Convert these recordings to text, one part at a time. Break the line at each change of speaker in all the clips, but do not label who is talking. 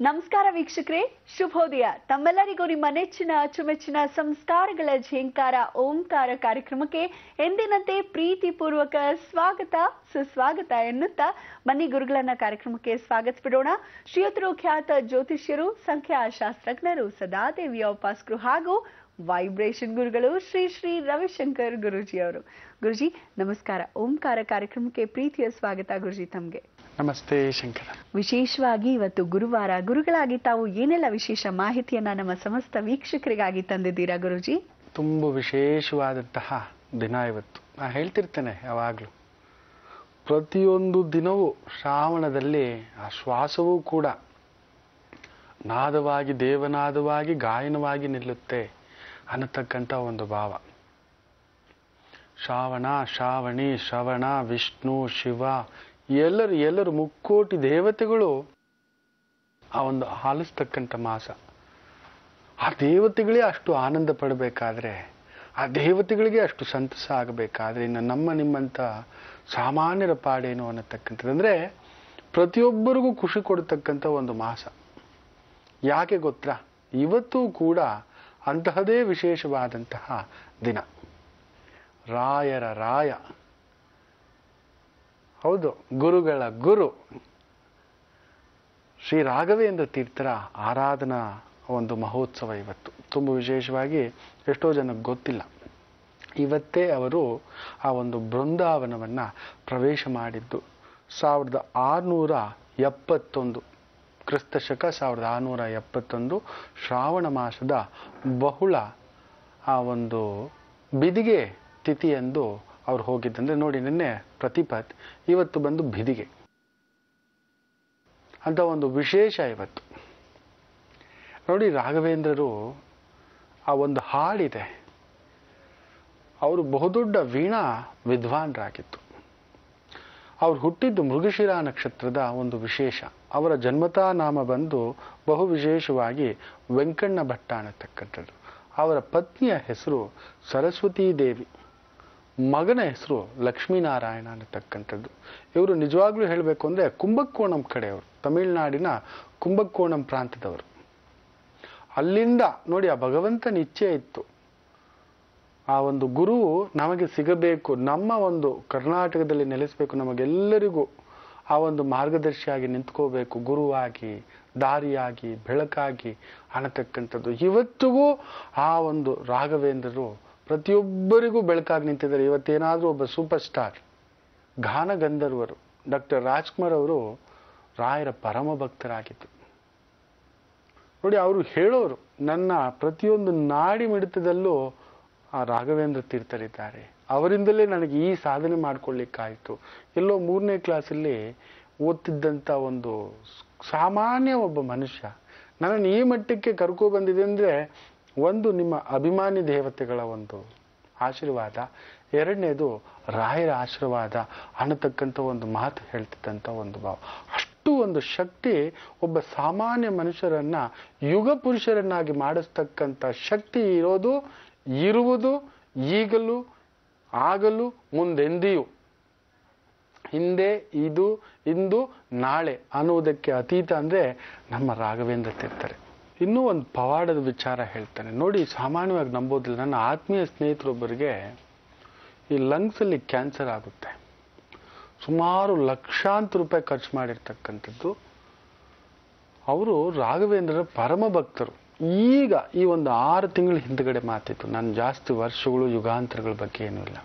ನಮಸ್ಕಾರ ವೀಕ್ಷಕರೇ ಶುಭೋದಯ ತಮ್ಮೆಲ್ಲರಿಗೂ ನಿಮ್ಮ ನೆಚ್ಚಿನ ಅಚ್ಚುಮೆಚ್ಚಿನ ಸಂಸ್ಕಾರಗಳ ಝೇಂಕಾರ ಓಂಕಾರ ಕಾರ್ಯಕ್ರಮಕ್ಕೆ ಎಂದಿನಂತೆ ಪ್ರೀತಿಪೂರ್ವಕ ಸ್ವಾಗತ ಸುಸ್ವಾಗತ ಎನ್ನುತ್ತಾ ಬನ್ನಿ ಗುರುಗಳನ್ನ ಕಾರ್ಯಕ್ರಮಕ್ಕೆ ಸ್ವಾಗತಿಸಿಬಿಡೋಣ ಶ್ರೀಯುತರು ಖ್ಯಾತ ಜ್ಯೋತಿಷ್ಯರು ಸಂಖ್ಯಾಶಾಸ್ತ್ರಜ್ಞರು ಸದಾದೇವಿಯ ಉಪಾಸಕರು ಹಾಗೂ ವೈಬ್ರೇಷನ್ ಗುರುಗಳು ಶ್ರೀ ಶ್ರೀ ರವಿಶಂಕರ್ ಗುರುಜಿ ಅವರು ಗುರುಜಿ ನಮಸ್ಕಾರ ಓಂಕಾರ ಕಾರ್ಯಕ್ರಮಕ್ಕೆ ಪ್ರೀತಿಯ ಸ್ವಾಗತ ಗುರುಜಿ ತಮ್ಗೆ
ನಮಸ್ತೆ ಶಂಕರ
ವಿಶೇಷವಾಗಿ ಇವತ್ತು ಗುರುವಾರ ಗುರುಗಳಾಗಿ ತಾವು ಏನೆಲ್ಲ ವಿಶೇಷ ಮಾಹಿತಿಯನ್ನ ನಮ್ಮ ಸಮಸ್ತ ವೀಕ್ಷಕರಿಗಾಗಿ ತಂದಿದ್ದೀರಾ ಗುರುಜಿ
ತುಂಬ ವಿಶೇಷವಾದಂತಹ ದಿನ ಇವತ್ತು ನಾ ಹೇಳ್ತಿರ್ತೇನೆ ಯಾವಾಗಲೂ ಪ್ರತಿಯೊಂದು ದಿನವೂ ಶ್ರಾವಣದಲ್ಲಿ ಆ ಶ್ವಾಸವೂ ಕೂಡ ನಾದವಾಗಿ ದೇವನಾದವಾಗಿ ಗಾಯನವಾಗಿ ನಿಲ್ಲುತ್ತೆ ಅನ್ನತಕ್ಕಂಥ ಒಂದು ಭಾವ ಶ್ರಾವಣ ಶ್ರಾವಣಿ ಶ್ರವಣ ವಿಷ್ಣು ಶಿವ ಎಲ್ಲರೂ ಎಲ್ಲರೂ ಮುಕ್ಕೋಟಿ ದೇವತೆಗಳು ಆ ಒಂದು ಆಲಿಸ್ತಕ್ಕಂಥ ಮಾಸ ಆ ದೇವತೆಗಳೇ ಅಷ್ಟು ಆನಂದ ಪಡಬೇಕಾದ್ರೆ ಆ ದೇವತೆಗಳಿಗೆ ಅಷ್ಟು ಸಂತಸ ಆಗಬೇಕಾದ್ರೆ ಇನ್ನು ನಮ್ಮ ನಿಮ್ಮಂಥ ಸಾಮಾನ್ಯರ ಪಾಡೇನು ಅನ್ನತಕ್ಕಂಥದ್ದು ಅಂದರೆ ಪ್ರತಿಯೊಬ್ಬರಿಗೂ ಖುಷಿ ಕೊಡ್ತಕ್ಕಂಥ ಒಂದು ಮಾಸ ಯಾಕೆ ಗೊತ್ತಾ ಇವತ್ತೂ ಕೂಡ ಅಂತಹದೇ ವಿಶೇಷವಾದಂತಹ ದಿನ ರಾಯರ ರಾಯ ಹೌದು ಗುರುಗಳ ಗುರು ಶ್ರೀ ರಾಘವೇಂದ್ರ ತೀರ್ಥರ ಆರಾಧನಾ ಒಂದು ಮಹೋತ್ಸವ ಇವತ್ತು ತುಂಬ ವಿಶೇಷವಾಗಿ ಎಷ್ಟೋ ಜನಕ್ಕೆ ಗೊತ್ತಿಲ್ಲ ಇವತ್ತೇ ಅವರು ಆ ಒಂದು ಬೃಂದಾವನವನ್ನು ಪ್ರವೇಶ ಮಾಡಿದ್ದು ಸಾವಿರದ ಆರುನೂರ ಎಪ್ಪತ್ತೊಂದು ಕ್ರಿಸ್ತ ಶಕ ಸಾವಿರದ ಆರುನೂರ ಎಪ್ಪತ್ತೊಂದು ಶ್ರಾವಣ ಮಾಸದ ಬಹುಳ ಆ ಒಂದು ಬಿದಿಗೆ ತಿಥಿಯಂದು ಅವ್ರು ಹೋಗಿದ್ದಂದ್ರೆ ನೋಡಿ ನಿನ್ನೆ ಪ್ರತಿಪತ್ ಇವತ್ತು ಬಂದು ಬಿದಿಗೆ ಅಂತ ಒಂದು ವಿಶೇಷ ಇವತ್ತು ನೋಡಿ ರಾಘವೇಂದ್ರರು ಆ ಒಂದು ಹಾಡಿದೆ ಅವರು ಬಹುದೊಡ್ಡ ವೀಣಾ ವಿದ್ವಾನ್ರಾಗಿತ್ತು ಅವ್ರು ಹುಟ್ಟಿದ್ದು ಮೃಗಶಿರ ನಕ್ಷತ್ರದ ಒಂದು ವಿಶೇಷ ಅವರ ಜನ್ಮತಾ ನಾಮ ಬಂದು ಬಹು ವಿಶೇಷವಾಗಿ ವೆಂಕಣ್ಣ ಭಟ್ಟ ಅನ್ನತಕ್ಕಂಥದ್ದು ಅವರ ಪತ್ನಿಯ ಹೆಸರು ಸರಸ್ವತೀ ದೇವಿ ಮಗನ ಹೆಸರು ಲಕ್ಷ್ಮೀನಾರಾಯಣ ಅನ್ನತಕ್ಕಂಥದ್ದು ಇವರು ನಿಜವಾಗ್ಲೂ ಹೇಳಬೇಕು ಅಂದರೆ ಕುಂಭಕೋಣಂ ಕಡೆಯವರು ತಮಿಳುನಾಡಿನ ಕುಂಭಕೋಣಂ ಪ್ರಾಂತದವರು ಅಲ್ಲಿಂದ ನೋಡಿ ಆ ಭಗವಂತನ ಇಚ್ಛೆ ಇತ್ತು ಆ ಒಂದು ಗುರು ನಮಗೆ ಸಿಗಬೇಕು ನಮ್ಮ ಒಂದು ಕರ್ನಾಟಕದಲ್ಲಿ ನೆಲೆಸಬೇಕು ನಮಗೆಲ್ಲರಿಗೂ ಆ ಒಂದು ಮಾರ್ಗದರ್ಶಿಯಾಗಿ ನಿಂತ್ಕೋಬೇಕು ಗುರುವಾಗಿ ದಾರಿಯಾಗಿ ಬೆಳಕಾಗಿ ಅನ್ನತಕ್ಕಂಥದ್ದು ಇವತ್ತಿಗೂ ಆ ಒಂದು ರಾಘವೇಂದ್ರರು ಪ್ರತಿಯೊಬ್ಬರಿಗೂ ಬೆಳಕಾಗಿ ನಿಂತಿದ್ದಾರೆ ಇವತ್ತೇನಾದರೂ ಒಬ್ಬ ಸೂಪರ್ ಸ್ಟಾರ್ ಗಾನ ಗಂಧರ್ವರು ಡಾಕ್ಟರ್ ರಾಜ್ಕುಮಾರ್ ಅವರು ರಾಯರ ಪರಮ ಭಕ್ತರಾಗಿದ್ದರು ನೋಡಿ ಅವರು ಹೇಳೋರು ನನ್ನ ಪ್ರತಿಯೊಂದು ನಾಡಿ ಮಿಡಿತದಲ್ಲೂ ಆ ರಾಘವೇಂದ್ರ ತೀರ್ಥರಿದ್ದಾರೆ ಅವರಿಂದಲೇ ನನಗೆ ಈ ಸಾಧನೆ ಮಾಡ್ಕೊಳ್ಳಿಕ್ಕಾಯಿತು ಎಲ್ಲೋ ಮೂರನೇ ಕ್ಲಾಸಲ್ಲಿ ಓದ್ತಿದ್ದಂಥ ಒಂದು ಸಾಮಾನ್ಯ ಒಬ್ಬ ಮನುಷ್ಯ ನನ್ನನ್ನು ಈ ಮಟ್ಟಕ್ಕೆ ಕರ್ಕೊ ಬಂದಿದೆ ಅಂದರೆ ಒಂದು ನಿಮ್ಮ ಅಭಿಮಾನಿ ದೇವತೆಗಳ ಒಂದು ಆಶೀರ್ವಾದ ಎರಡನೇದು ರಾಯರ ಆಶೀರ್ವಾದ ಅನ್ನತಕ್ಕಂಥ ಒಂದು ಮಾತು ಹೇಳ್ತಿದ್ದಂಥ ಒಂದು ಭಾವ ಅಷ್ಟು ಒಂದು ಶಕ್ತಿ ಒಬ್ಬ ಸಾಮಾನ್ಯ ಮನುಷ್ಯರನ್ನ ಯುಗ ಪುರುಷರನ್ನಾಗಿ ಮಾಡಿಸ್ತಕ್ಕಂಥ ಶಕ್ತಿ ಇರೋದು ಇರುವುದು ಈಗಲೂ ಆಗಲು ಮುಂದೆಂದಿಯೂ ಹಿಂದೆ ಇದು ಇಂದು ನಾಳೆ ಅನ್ನುವುದಕ್ಕೆ ಅತೀತ ಅಂದರೆ ನಮ್ಮ ರಾಘವೇಂದ್ರ ತೀರ್ಥರೆ ಇನ್ನೂ ಒಂದು ಪವಾಡದ ವಿಚಾರ ಹೇಳ್ತಾನೆ ನೋಡಿ ಸಾಮಾನ್ಯವಾಗಿ ನಂಬೋದಿಲ್ಲ ನನ್ನ ಆತ್ಮೀಯ ಸ್ನೇಹಿತರೊಬ್ಬರಿಗೆ ಈ ಲಂಗ್ಸಲ್ಲಿ ಕ್ಯಾನ್ಸರ್ ಆಗುತ್ತೆ ಸುಮಾರು ಲಕ್ಷಾಂತರ ರೂಪಾಯಿ ಖರ್ಚು ಮಾಡಿರ್ತಕ್ಕಂಥದ್ದು ಅವರು ರಾಘವೇಂದ್ರರ ಪರಮ ಭಕ್ತರು ಈಗ ಈ ಒಂದು ಆರು ತಿಂಗಳ ಹಿಂದ್ಗಡೆ ಮಾತಿತ್ತು ನಾನು ಜಾಸ್ತಿ ವರ್ಷಗಳು ಯುಗಾಂತರಗಳ ಬಗ್ಗೆ ಏನೂ ಇಲ್ಲ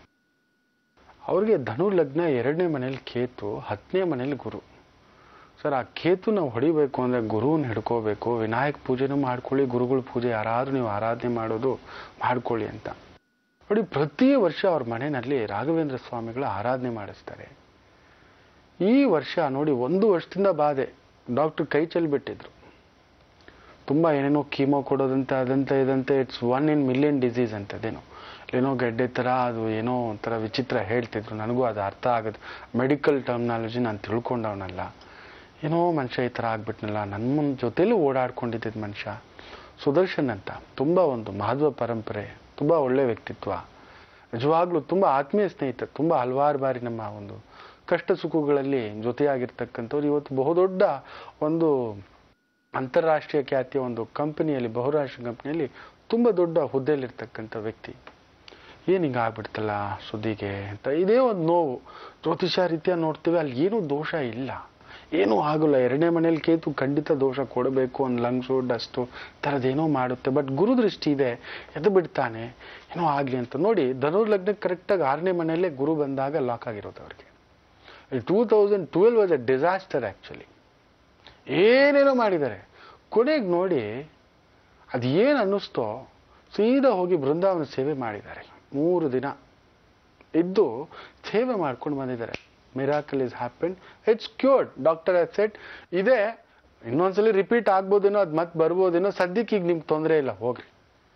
ಅವ್ರಿಗೆ ಧನು ಲಗ್ನ ಎರಡನೇ ಮನೇಲಿ ಕೇತು ಹತ್ತನೇ ಮನೇಲಿ ಗುರು ಸರ್ ಆ ಕೇತು ನಾವು ಹೊಡಿಬೇಕು ಅಂದರೆ ಗುರುವನ್ನ ಹಿಡ್ಕೋಬೇಕು ವಿನಾಯಕ ಪೂಜೆನೂ ಮಾಡ್ಕೊಳ್ಳಿ ಗುರುಗಳ ಪೂಜೆ ಯಾರಾದರೂ ನೀವು ಆರಾಧನೆ ಮಾಡೋದು ಮಾಡ್ಕೊಳ್ಳಿ ಅಂತ ನೋಡಿ ಪ್ರತಿ ವರ್ಷ ಅವ್ರ ಮನೆಯಲ್ಲಿ ರಾಘವೇಂದ್ರ ಸ್ವಾಮಿಗಳ ಆರಾಧನೆ ಮಾಡಿಸ್ತಾರೆ ಈ ವರ್ಷ ನೋಡಿ ಒಂದು ವರ್ಷದಿಂದ ಬಾಧೆ ಡಾಕ್ಟರ್ ಕೈ ಚೆಲ್ಬಿಟ್ಟಿದ್ರು ತುಂಬ ಏನೇನೋ ಕೀಮೋ ಕೊಡೋದಂತ ಅದಂತ ಇದಂತೆ it's one in million disease ಅಂತ ಅದೇನೋ ಏನೋ ಗೆಡ್ಡೆ ಥರ ಅದು ಏನೋ ಒಂಥರ ವಿಚಿತ್ರ ಹೇಳ್ತಿದ್ರು ನನಗೂ ಅದು ಅರ್ಥ ಆಗೋದು ಮೆಡಿಕಲ್ ಟರ್ಮಿನಾಲಜಿ ನಾನು ತಿಳ್ಕೊಂಡವನಲ್ಲ ಏನೋ ಮನುಷ್ಯ ಈ ಥರ ಆಗ್ಬಿಟ್ನಲ್ಲ ನನ್ನ ಜೊತೆಲೂ ಓಡಾಡ್ಕೊಂಡಿದ್ದ ಮನುಷ್ಯ ಸುದರ್ಶನ್ ಅಂತ ತುಂಬ ಒಂದು ಮಾಧವ ಪರಂಪರೆ ತುಂಬ ಒಳ್ಳೆ ವ್ಯಕ್ತಿತ್ವ ನಿಜವಾಗ್ಲೂ ತುಂಬ ಆತ್ಮೀಯ ಸ್ನೇಹಿತ ತುಂಬ ಹಲವಾರು ಬಾರಿ ನಮ್ಮ ಒಂದು ಕಷ್ಟ ಸುಖಗಳಲ್ಲಿ ಜೊತೆಯಾಗಿರ್ತಕ್ಕಂಥವ್ರು ಇವತ್ತು ಬಹುದೊಡ್ಡ ಒಂದು ಅಂತಾರಾಷ್ಟ್ರೀಯ ಖ್ಯಾತಿಯ ಒಂದು ಕಂಪನಿಯಲ್ಲಿ ಬಹುರಾಷ್ಟ್ರೀಯ ಕಂಪನಿಯಲ್ಲಿ ತುಂಬ ದೊಡ್ಡ ಹುದ್ದೆಯಲ್ಲಿರ್ತಕ್ಕಂಥ ವ್ಯಕ್ತಿ ಏನು ಹಿಂಗೆ ಆಗ್ಬಿಡ್ತಲ್ಲ ಸುದ್ದಿಗೆ ಅಂತ ಇದೇ ಒಂದು ನೋವು ಜ್ಯೋತಿಷ ರೀತಿಯ ನೋಡ್ತೀವಿ ಅಲ್ಲಿ ಏನೂ ದೋಷ ಇಲ್ಲ ಏನೂ ಆಗೋಲ್ಲ ಎರಡನೇ ಮನೇಲಿ ಕೇತು ಖಂಡಿತ ದೋಷ ಕೊಡಬೇಕು ಒಂದು ಲಂಗ್ಸು ಡಸ್ಟು ಥರದ್ದೇನೋ ಮಾಡುತ್ತೆ ಬಟ್ ಗುರುದೃಷ್ಟಿ ಇದೆ ಎದ್ದು ಬಿಡ್ತಾನೆ ಏನೋ ಆಗಲಿ ಅಂತ ನೋಡಿ ಧನುರ್ ಲಗ್ನಕ್ಕೆ ಕರೆಕ್ಟಾಗಿ ಆರನೇ ಮನೆಯಲ್ಲೇ ಗುರು ಬಂದಾಗ ಲಾಕ್ ಆಗಿರೋದು ಅವ್ರಿಗೆ two thousand twelve was a disaster actually ಏನೇನೋ ಮಾಡಿದ್ದಾರೆ ಕೊನೆಗೆ ನೋಡಿ ಅದು ಏನು ಅನ್ನಿಸ್ತೋ ಸೀದಾ ಹೋಗಿ ಬೃಂದಾವನ ಸೇವೆ ಮಾಡಿದ್ದಾರೆ ಮೂರು ದಿನ ಇದ್ದು ಸೇವೆ ಮಾಡ್ಕೊಂಡು ಬಂದಿದ್ದಾರೆ miracle is happen it's cured doctor has set ಇದೆ ಇನ್ನೊಂದ್ಸಲಿ ರಿಪೀಟ್ ಆಗ್ಬೋದೇನೋ ಅದು ಮತ್ತೆ ಬರ್ಬೋದೇನೋ ಸದ್ಯಕ್ಕೆ ಈಗ ನಿಮ್ಗೆ ತೊಂದರೆ ಇಲ್ಲ ಹೋಗ್ರಿ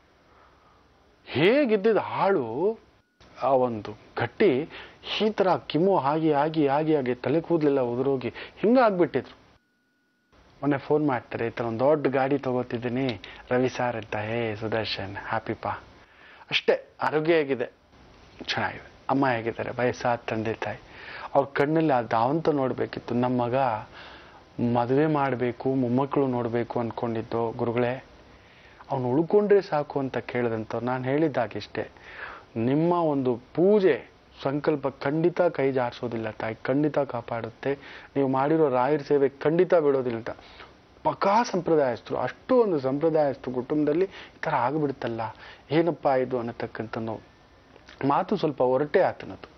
ಹೇಗಿದ್ದಿದ್ದು ಹಾಳು ಆ ಒಂದು ಗಟ್ಟಿ ಈ ಥರ ಕಿಮ್ಮು ಆಗಿ ಆಗಿ ಆಗಿ ಆಗಿ ತಲೆ ಕೂದಲೆಲ್ಲ ಉದುರೋಗಿ ಹಿಂಗಾಗ್ಬಿಟ್ಟಿದ್ರು ಮೊನ್ನೆ ಫೋನ್ ಮಾಡ್ತಾರೆ ಈ ಥರ ಒಂದು ದೊಡ್ಡ ಗಾಡಿ ತಗೋತಿದ್ದೀನಿ ರವಿ ಸಾರ್ ಅಂತ ಹೇ ಸುದರ್ಶನ್ ಹ್ಯಾಪಿಪಾ ಅಷ್ಟೇ ಆರೋಗ್ಯ ಹೇಗಿದೆ ಚೆನ್ನಾಗಿದೆ ಅಮ್ಮ ಹೇಗಿದ್ದಾರೆ ವಯಸ್ಸಾದ ತಂದೆ ತಾಯಿ ಅವ್ರ ಕಣ್ಣಲ್ಲಿ ಅದು ಅವಂತ ನೋಡಬೇಕಿತ್ತು ನಮ್ಮ ಮಗ ಮದುವೆ ಮಾಡಬೇಕು ಮೊಮ್ಮಕ್ಕಳು ನೋಡಬೇಕು ಅಂದ್ಕೊಂಡಿದ್ದು ಗುರುಗಳೇ ಅವನು ಉಳ್ಕೊಂಡ್ರೆ ಸಾಕು ಅಂತ ಕೇಳಿದಂಥವ್ರು ನಾನು ಹೇಳಿದ್ದಾಗಿಷ್ಟೇ ನಿಮ್ಮ ಒಂದು ಪೂಜೆ ಸಂಕಲ್ಪ ಖಂಡಿತ ಕೈ ಜಾರಿಸೋದಿಲ್ಲ ತಾಯಿ ಖಂಡಿತ ಕಾಪಾಡುತ್ತೆ ನೀವು ಮಾಡಿರೋ ರಾಯರ ಸೇವೆ ಖಂಡಿತ ಬಿಡೋದಿಲ್ಲ ಅಂತ ಪಕ್ಕಾ ಸಂಪ್ರದಾಯಸ್ಥರು ಅಷ್ಟು ಒಂದು ಸಂಪ್ರದಾಯಸ್ಥರು ಕುಟುಂಬದಲ್ಲಿ ಈ ಥರ ಆಗಿಬಿಡುತ್ತಲ್ಲ ಏನಪ್ಪ ಇದು ಅನ್ನತಕ್ಕಂಥ ನೋವು ಮಾತು ಸ್ವಲ್ಪ ಹೊರಟೆ ಆತನದು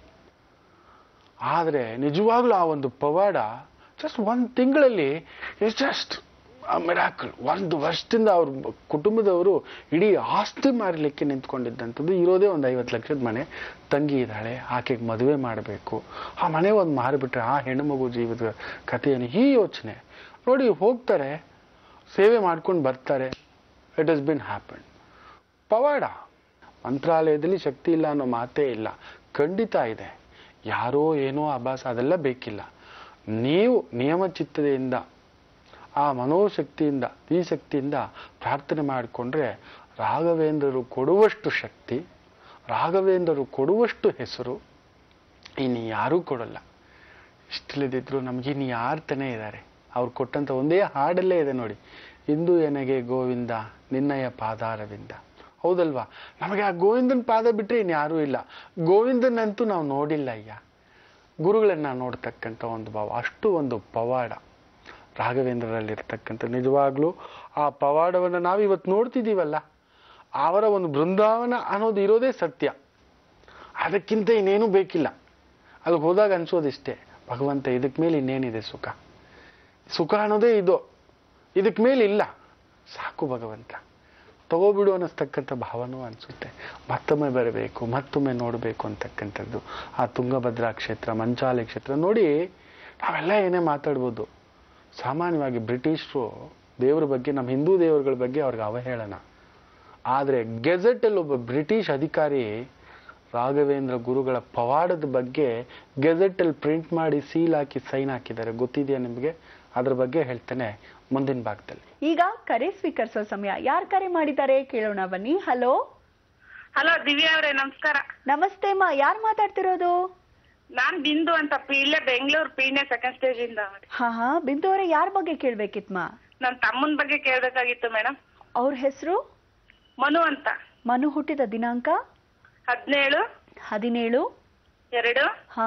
ಆದರೆ ನಿಜವಾಗ್ಲೂ ಆ ಒಂದು ಪವಾಡ ಜಸ್ಟ್ ಒಂದು ತಿಂಗಳಲ್ಲಿ ಇಸ್ ಜಸ್ಟ್ ಮಿರಾಕಲ್ ಒಂದು ವರ್ಷದಿಂದ ಅವ್ರ ಕುಟುಂಬದವರು ಇಡೀ ಆಸ್ತಿ ಮಾರಲಿಕ್ಕೆ ನಿಂತ್ಕೊಂಡಿದ್ದಂಥದ್ದು ಇರೋದೇ ಒಂದು ಐವತ್ತು ಲಕ್ಷದ ಮನೆ ತಂಗಿ ಇದ್ದಾಳೆ ಆಕೆಗೆ ಮದುವೆ ಮಾಡಬೇಕು ಆ ಮನೆ ಒಂದು ಮಾರಿಬಿಟ್ರೆ ಆ ಹೆಣ್ಣು ಮಗು ಜೀವದ ಕಥೆಯನ್ನು ಈ ಯೋಚನೆ ನೋಡಿ ಹೋಗ್ತಾರೆ ಸೇವೆ ಮಾಡ್ಕೊಂಡು ಬರ್ತಾರೆ ಇಟ್ ಹಸ್ ಬಿನ್ ಹ್ಯಾಪನ್ ಪವಾಡ ಮಂತ್ರಾಲಯದಲ್ಲಿ ಶಕ್ತಿ ಇಲ್ಲ ಅನ್ನೋ ಮಾತೇ ಇಲ್ಲ ಖಂಡಿತ ಇದೆ ಯಾರೋ ಏನೋ ಅಭಾಸ ಅದೆಲ್ಲ ಬೇಕಿಲ್ಲ ನೀವು ನಿಯಮಚಿತ್ತತೆಯಿಂದ ಆ ಮನೋಶಕ್ತಿಯಿಂದ ಈ ಶಕ್ತಿಯಿಂದ ಪ್ರಾರ್ಥನೆ ಮಾಡಿಕೊಂಡ್ರೆ ರಾಘವೇಂದ್ರರು ಕೊಡುವಷ್ಟು ಶಕ್ತಿ ರಾಘವೇಂದ್ರರು ಕೊಡುವಷ್ಟು ಹೆಸರು ಇನ್ನು ಯಾರೂ ಕೊಡಲ್ಲ ಇಷ್ಟಿಲ್ಲದಿದ್ರು ನಮಗಿನ್ನು ಯಾರು ತಾನೇ ಇದ್ದಾರೆ ಅವ್ರು ಕೊಟ್ಟಂಥ ಒಂದೇ ಹಾಡಲ್ಲೇ ಇದೆ ನೋಡಿ ಇಂದು ಎನಗೆ ಗೋವಿಂದ ನಿನ್ನಯ ಪಾದಾರವಿಂದ ಹೌದಲ್ವಾ ನಮಗೆ ಆ ಗೋವಿಂದನ ಪಾದ ಬಿಟ್ಟರೆ ಇನ್ಯಾರೂ ಇಲ್ಲ ಗೋವಿಂದನಂತೂ ನಾವು ನೋಡಿಲ್ಲ ಅಯ್ಯ ಗುರುಗಳನ್ನ ನೋಡ್ತಕ್ಕಂಥ ಒಂದು ಭಾವ ಅಷ್ಟು ಒಂದು ಪವಾಡ ರಾಘವೇಂದ್ರರಲ್ಲಿರ್ತಕ್ಕಂಥ ನಿಜವಾಗ್ಲೂ ಆ ಪವಾಡವನ್ನು ನಾವು ಇವತ್ತು ನೋಡ್ತಿದ್ದೀವಲ್ಲ ಅವರ ಒಂದು ಬೃಂದಾವನ ಅನ್ನೋದು ಇರೋದೇ ಸತ್ಯ ಅದಕ್ಕಿಂತ ಇನ್ನೇನು ಬೇಕಿಲ್ಲ ಅಲ್ಲಿಗೆ ಹೋದಾಗ ಅನ್ಸೋದಿಷ್ಟೇ ಭಗವಂತ ಇದಕ್ಕೆ ಮೇಲೆ ಇನ್ನೇನಿದೆ ಸುಖ ಸುಖ ಅನ್ನೋದೇ ಇದು ಇದಕ್ಕೆ ಮೇಲೆ ಇಲ್ಲ ಸಾಕು ಭಗವಂತ ತಗೋಬಿಡು ಅನ್ನಿಸ್ತಕ್ಕಂಥ ಭಾವನೂ ಅನಿಸುತ್ತೆ ಮತ್ತೊಮ್ಮೆ ಬರಬೇಕು ಮತ್ತೊಮ್ಮೆ ನೋಡಬೇಕು ಅಂತಕ್ಕಂಥದ್ದು ಆ ತುಂಗಭದ್ರಾ ಕ್ಷೇತ್ರ ಮಂಚಾಲಿ ಕ್ಷೇತ್ರ ನೋಡಿ ನಾವೆಲ್ಲ ಏನೇ ಮಾತಾಡ್ಬೋದು ಸಾಮಾನ್ಯವಾಗಿ ಬ್ರಿಟಿಷರು ದೇವರ ಬಗ್ಗೆ ನಮ್ಮ ಹಿಂದೂ ದೇವರುಗಳ ಬಗ್ಗೆ ಅವ್ರಿಗೆ ಅವಹೇಳನ ಆದರೆ ಗೆಜೆಟಲ್ಲಿ ಒಬ್ಬ ಬ್ರಿಟಿಷ್ ಅಧಿಕಾರಿ ರಾಘವೇಂದ್ರ ಗುರುಗಳ ಪವಾಡದ ಬಗ್ಗೆ ಗೆಜೆಟಲ್ಲಿ ಪ್ರಿಂಟ್ ಮಾಡಿ ಸೀಲ್ ಹಾಕಿ ಸೈನ್ ಹಾಕಿದ್ದಾರೆ ಗೊತ್ತಿದೆಯಾ ನಿಮಗೆ ಅದ್ರ ಬಗ್ಗೆ ಹೇಳ್ತೇನೆ ಮುಂದಿನ ಭಾಗದಲ್ಲಿ
ಈಗ ಕರೆ ಸ್ವೀಕರಿಸೋ ಸಮಯ ಯಾರು ಕರೆ ಮಾಡಿದ್ದಾರೆ ಕೇಳೋಣ ಬನ್ನಿ ಹಲೋ
ಹಲೋ ದಿವ್ಯಾ ಅವ್ರೆ ನಮಸ್ಕಾರ
ನಮಸ್ತೆ ಅಮ್ಮ ಯಾರು ಮಾತಾಡ್ತಿರೋದು
ನಾನ್ ಬಿಂದು ಅಂತ ಪಿ ಇಲ್ಲೇ ಬೆಂಗಳೂರು ಪೀಣ್ಯ ಸೆಕೆಂಡ್ ಸ್ಟೇಜ್ ಇಂದ
ಹಾ ಹಾ ಬಿಂದು ಅವರೇ ಯಾರ ಬಗ್ಗೆ ಕೇಳ್ಬೇಕಿತ್ಮ
ನನ್ ತಮ್ಮನ್ ಬಗ್ಗೆ ಕೇಳ್ಬೇಕಾಗಿತ್ತು ಮೇಡಮ್
ಅವ್ರ ಹೆಸರು
ಮನು ಅಂತ
ಮನು ಹುಟ್ಟಿದ ದಿನಾಂಕ
ಹದಿನೇಳು
ಹದಿನೇಳು
ಎರಡು
ಹಾ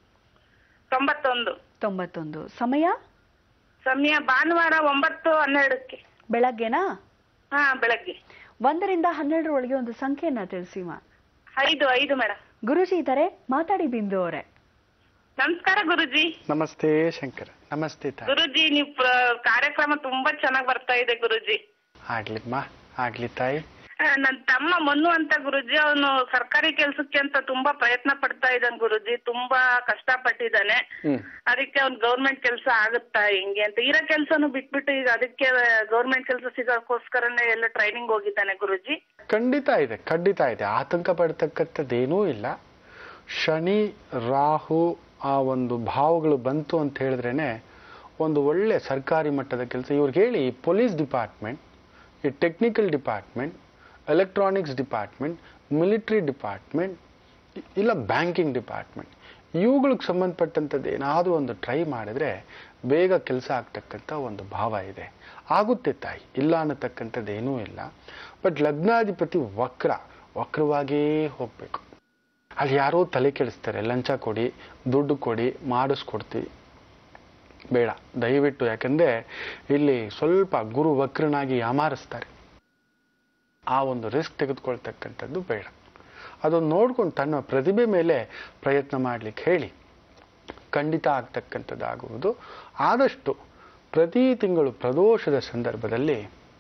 ತೊಂಬತ್ತೊಂದು
ತೊಂಬತ್ತೊಂದು ಸಮಯ
ಸಮಯ ಭಾನುವಾರ ಒಂಬತ್ತು ಹನ್ನೆರಡಕ್ಕೆ
ಬೆಳಗ್ಗೆನಾ
ಹಾ ಬೆಳಗ್ಗೆ
ಒಂದರಿಂದ ಹನ್ನೆರಡರೊಳಗೆ ಒಂದು ಸಂಖ್ಯೆಯನ್ನ ತಿಳಿಸಿಮ
ಐದು ಐದು ಮೇಡಮ್
ಗುರುಜಿ ಇದ್ದಾರೆ ಮಾತಾಡಿ ಬಿಂದು ಅವರೇ
ನಮಸ್ಕಾರ ಗುರುಜಿ
ನಮಸ್ತೆ ಶಂಕರ್ ನಮಸ್ತೆ ತಾಯಿ
ಗುರುಜಿ ನೀವು ಪ್ರ- ಕಾರ್ಯಕ್ರಮ ತುಂಬಾ ಚೆನ್ನಾಗ್ ಬರ್ತಾ ಇದೆ ಗುರುಜಿ
ಆಗ್ಲಿಮ್ಮ ಆಗ್ಲಿ ತಾಯಿ
ಆ, ನನ್ ತಮ್ಮ ಮನು ಅಂತ ಗುರುಜಿ ಅವನು ಸರ್ಕಾರಿ ಕೆಲ್ಸಕ್ಕೆ ಅಂತ ತುಂಬಾ ಪ್ರಯತ್ನ ಪಡ್ತಾ ಇದ್ದಾನೆ ಗುರುಜಿ ತುಂಬಾ ಕಷ್ಟ ಪಟ್ಟಿದ್ದಾನೆ
ಹ್ಮ್
ಅದಕ್ಕೆ ಅವ್ನ್ ಗೌರ್ಮೆಂಟ್ ಕೆಲಸ ಆಗುತ್ತಾ ಹಿಂಗೆ ಅಂತ ಇರೋ ಕೆಲ್ಸನು ಬಿಟ್ಬಿಟ್ಟು ಈಗ ಅದಕ್ಕೆ ಗೌರ್ಮೆಂಟ್ ಕೆಲಸ ಸಿಗೋಕ್ಕೋಸ್ಕರನೇ ಎಲ್ಲ ಟ್ರೈನಿಂಗ್ ಹೋಗಿದ್ದಾನೆ ಗುರುಜಿ
ಖಂಡಿತ ಇದೆ ಖಂಡಿತ ಇದೆ ಆತಂಕ ಪಡ್ತಕ್ಕಂಥದ್ದೇನೂ ಇಲ್ಲ ಶನಿ ರಾಹು ಆ ಒಂದು ಭಾವಗಳು ಬಂತು ಅಂತ ಹೇಳಿದ್ರೇನೆ ಒಂದು ಒಳ್ಳೆ ಸರ್ಕಾರಿ ಮಟ್ಟದ ಕೆಲಸ ಇವ್ರಿಗೆ ಹೇಳಿ ಪೊಲೀಸ್ ಡಿಪಾರ್ಟ್ಮೆಂಟ್ ಈ technical department electronics department military department ಇಲ್ಲ ಬ್ಯಾಂಕಿಂಗ್ ಡಿಪಾರ್ಟ್ಮೆಂಟ್ ಇವುಗಳಿಗೆ ಸಂಬಂಧಪಟ್ಟಂಥದ್ದು ಏನಾದರೂ ಒಂದು ಟ್ರೈ ಮಾಡಿದ್ರೆ ಬೇಗ ಕೆಲಸ ಆಗ್ತಕ್ಕಂಥ ಒಂದು ಭಾವ ಇದೆ ಆಗುತ್ತೆ ತಾಯಿ ಇಲ್ಲ ಅನ್ನತಕ್ಕಂಥದ್ದು ಏನೂ ಇಲ್ಲ ಬಟ್ ಲಗ್ನಾಧಿಪತಿ ವಕ್ರ ವಕ್ರವಾಗೇ ಹೋಗಬೇಕು ಅಲ್ಲಿ ಯಾರೋ ತಲೆ ಕೆಡಿಸ್ತಾರೆ ಲಂಚ ಕೊಡಿ ದುಡ್ಡು ಕೊಡಿ ಮಾಡಿಸ್ಕೊಡ್ತೀವಿ ಬೇಡ ದಯವಿಟ್ಟು ಯಾಕಂದ್ರೆ ಇಲ್ಲಿ ಸ್ವಲ್ಪ ಗುರು ವಕ್ರನಾಗಿ ಯಾಮಾರಿಸ್ತಾರೆ ಆ ಒಂದು ರಿಸ್ಕ್ ತೆಗೆದುಕೊಳ್ತಕ್ಕಂಥದ್ದು ಬೇಡ ಅದನ್ನು ನೋಡ್ಕೊಂಡು ತನ್ನ ಪ್ರತಿಭೆ ಮೇಲೆ ಪ್ರಯತ್ನ ಮಾಡಲಿಕ್ಕೆ ಹೇಳಿ ಖಂಡಿತ ಆಗ್ತಕ್ಕಂಥದ್ದಾಗುವುದು ಆದಷ್ಟು ಪ್ರತಿ ತಿಂಗಳು ಪ್ರದೋಷದ ಸಂದರ್ಭದಲ್ಲಿ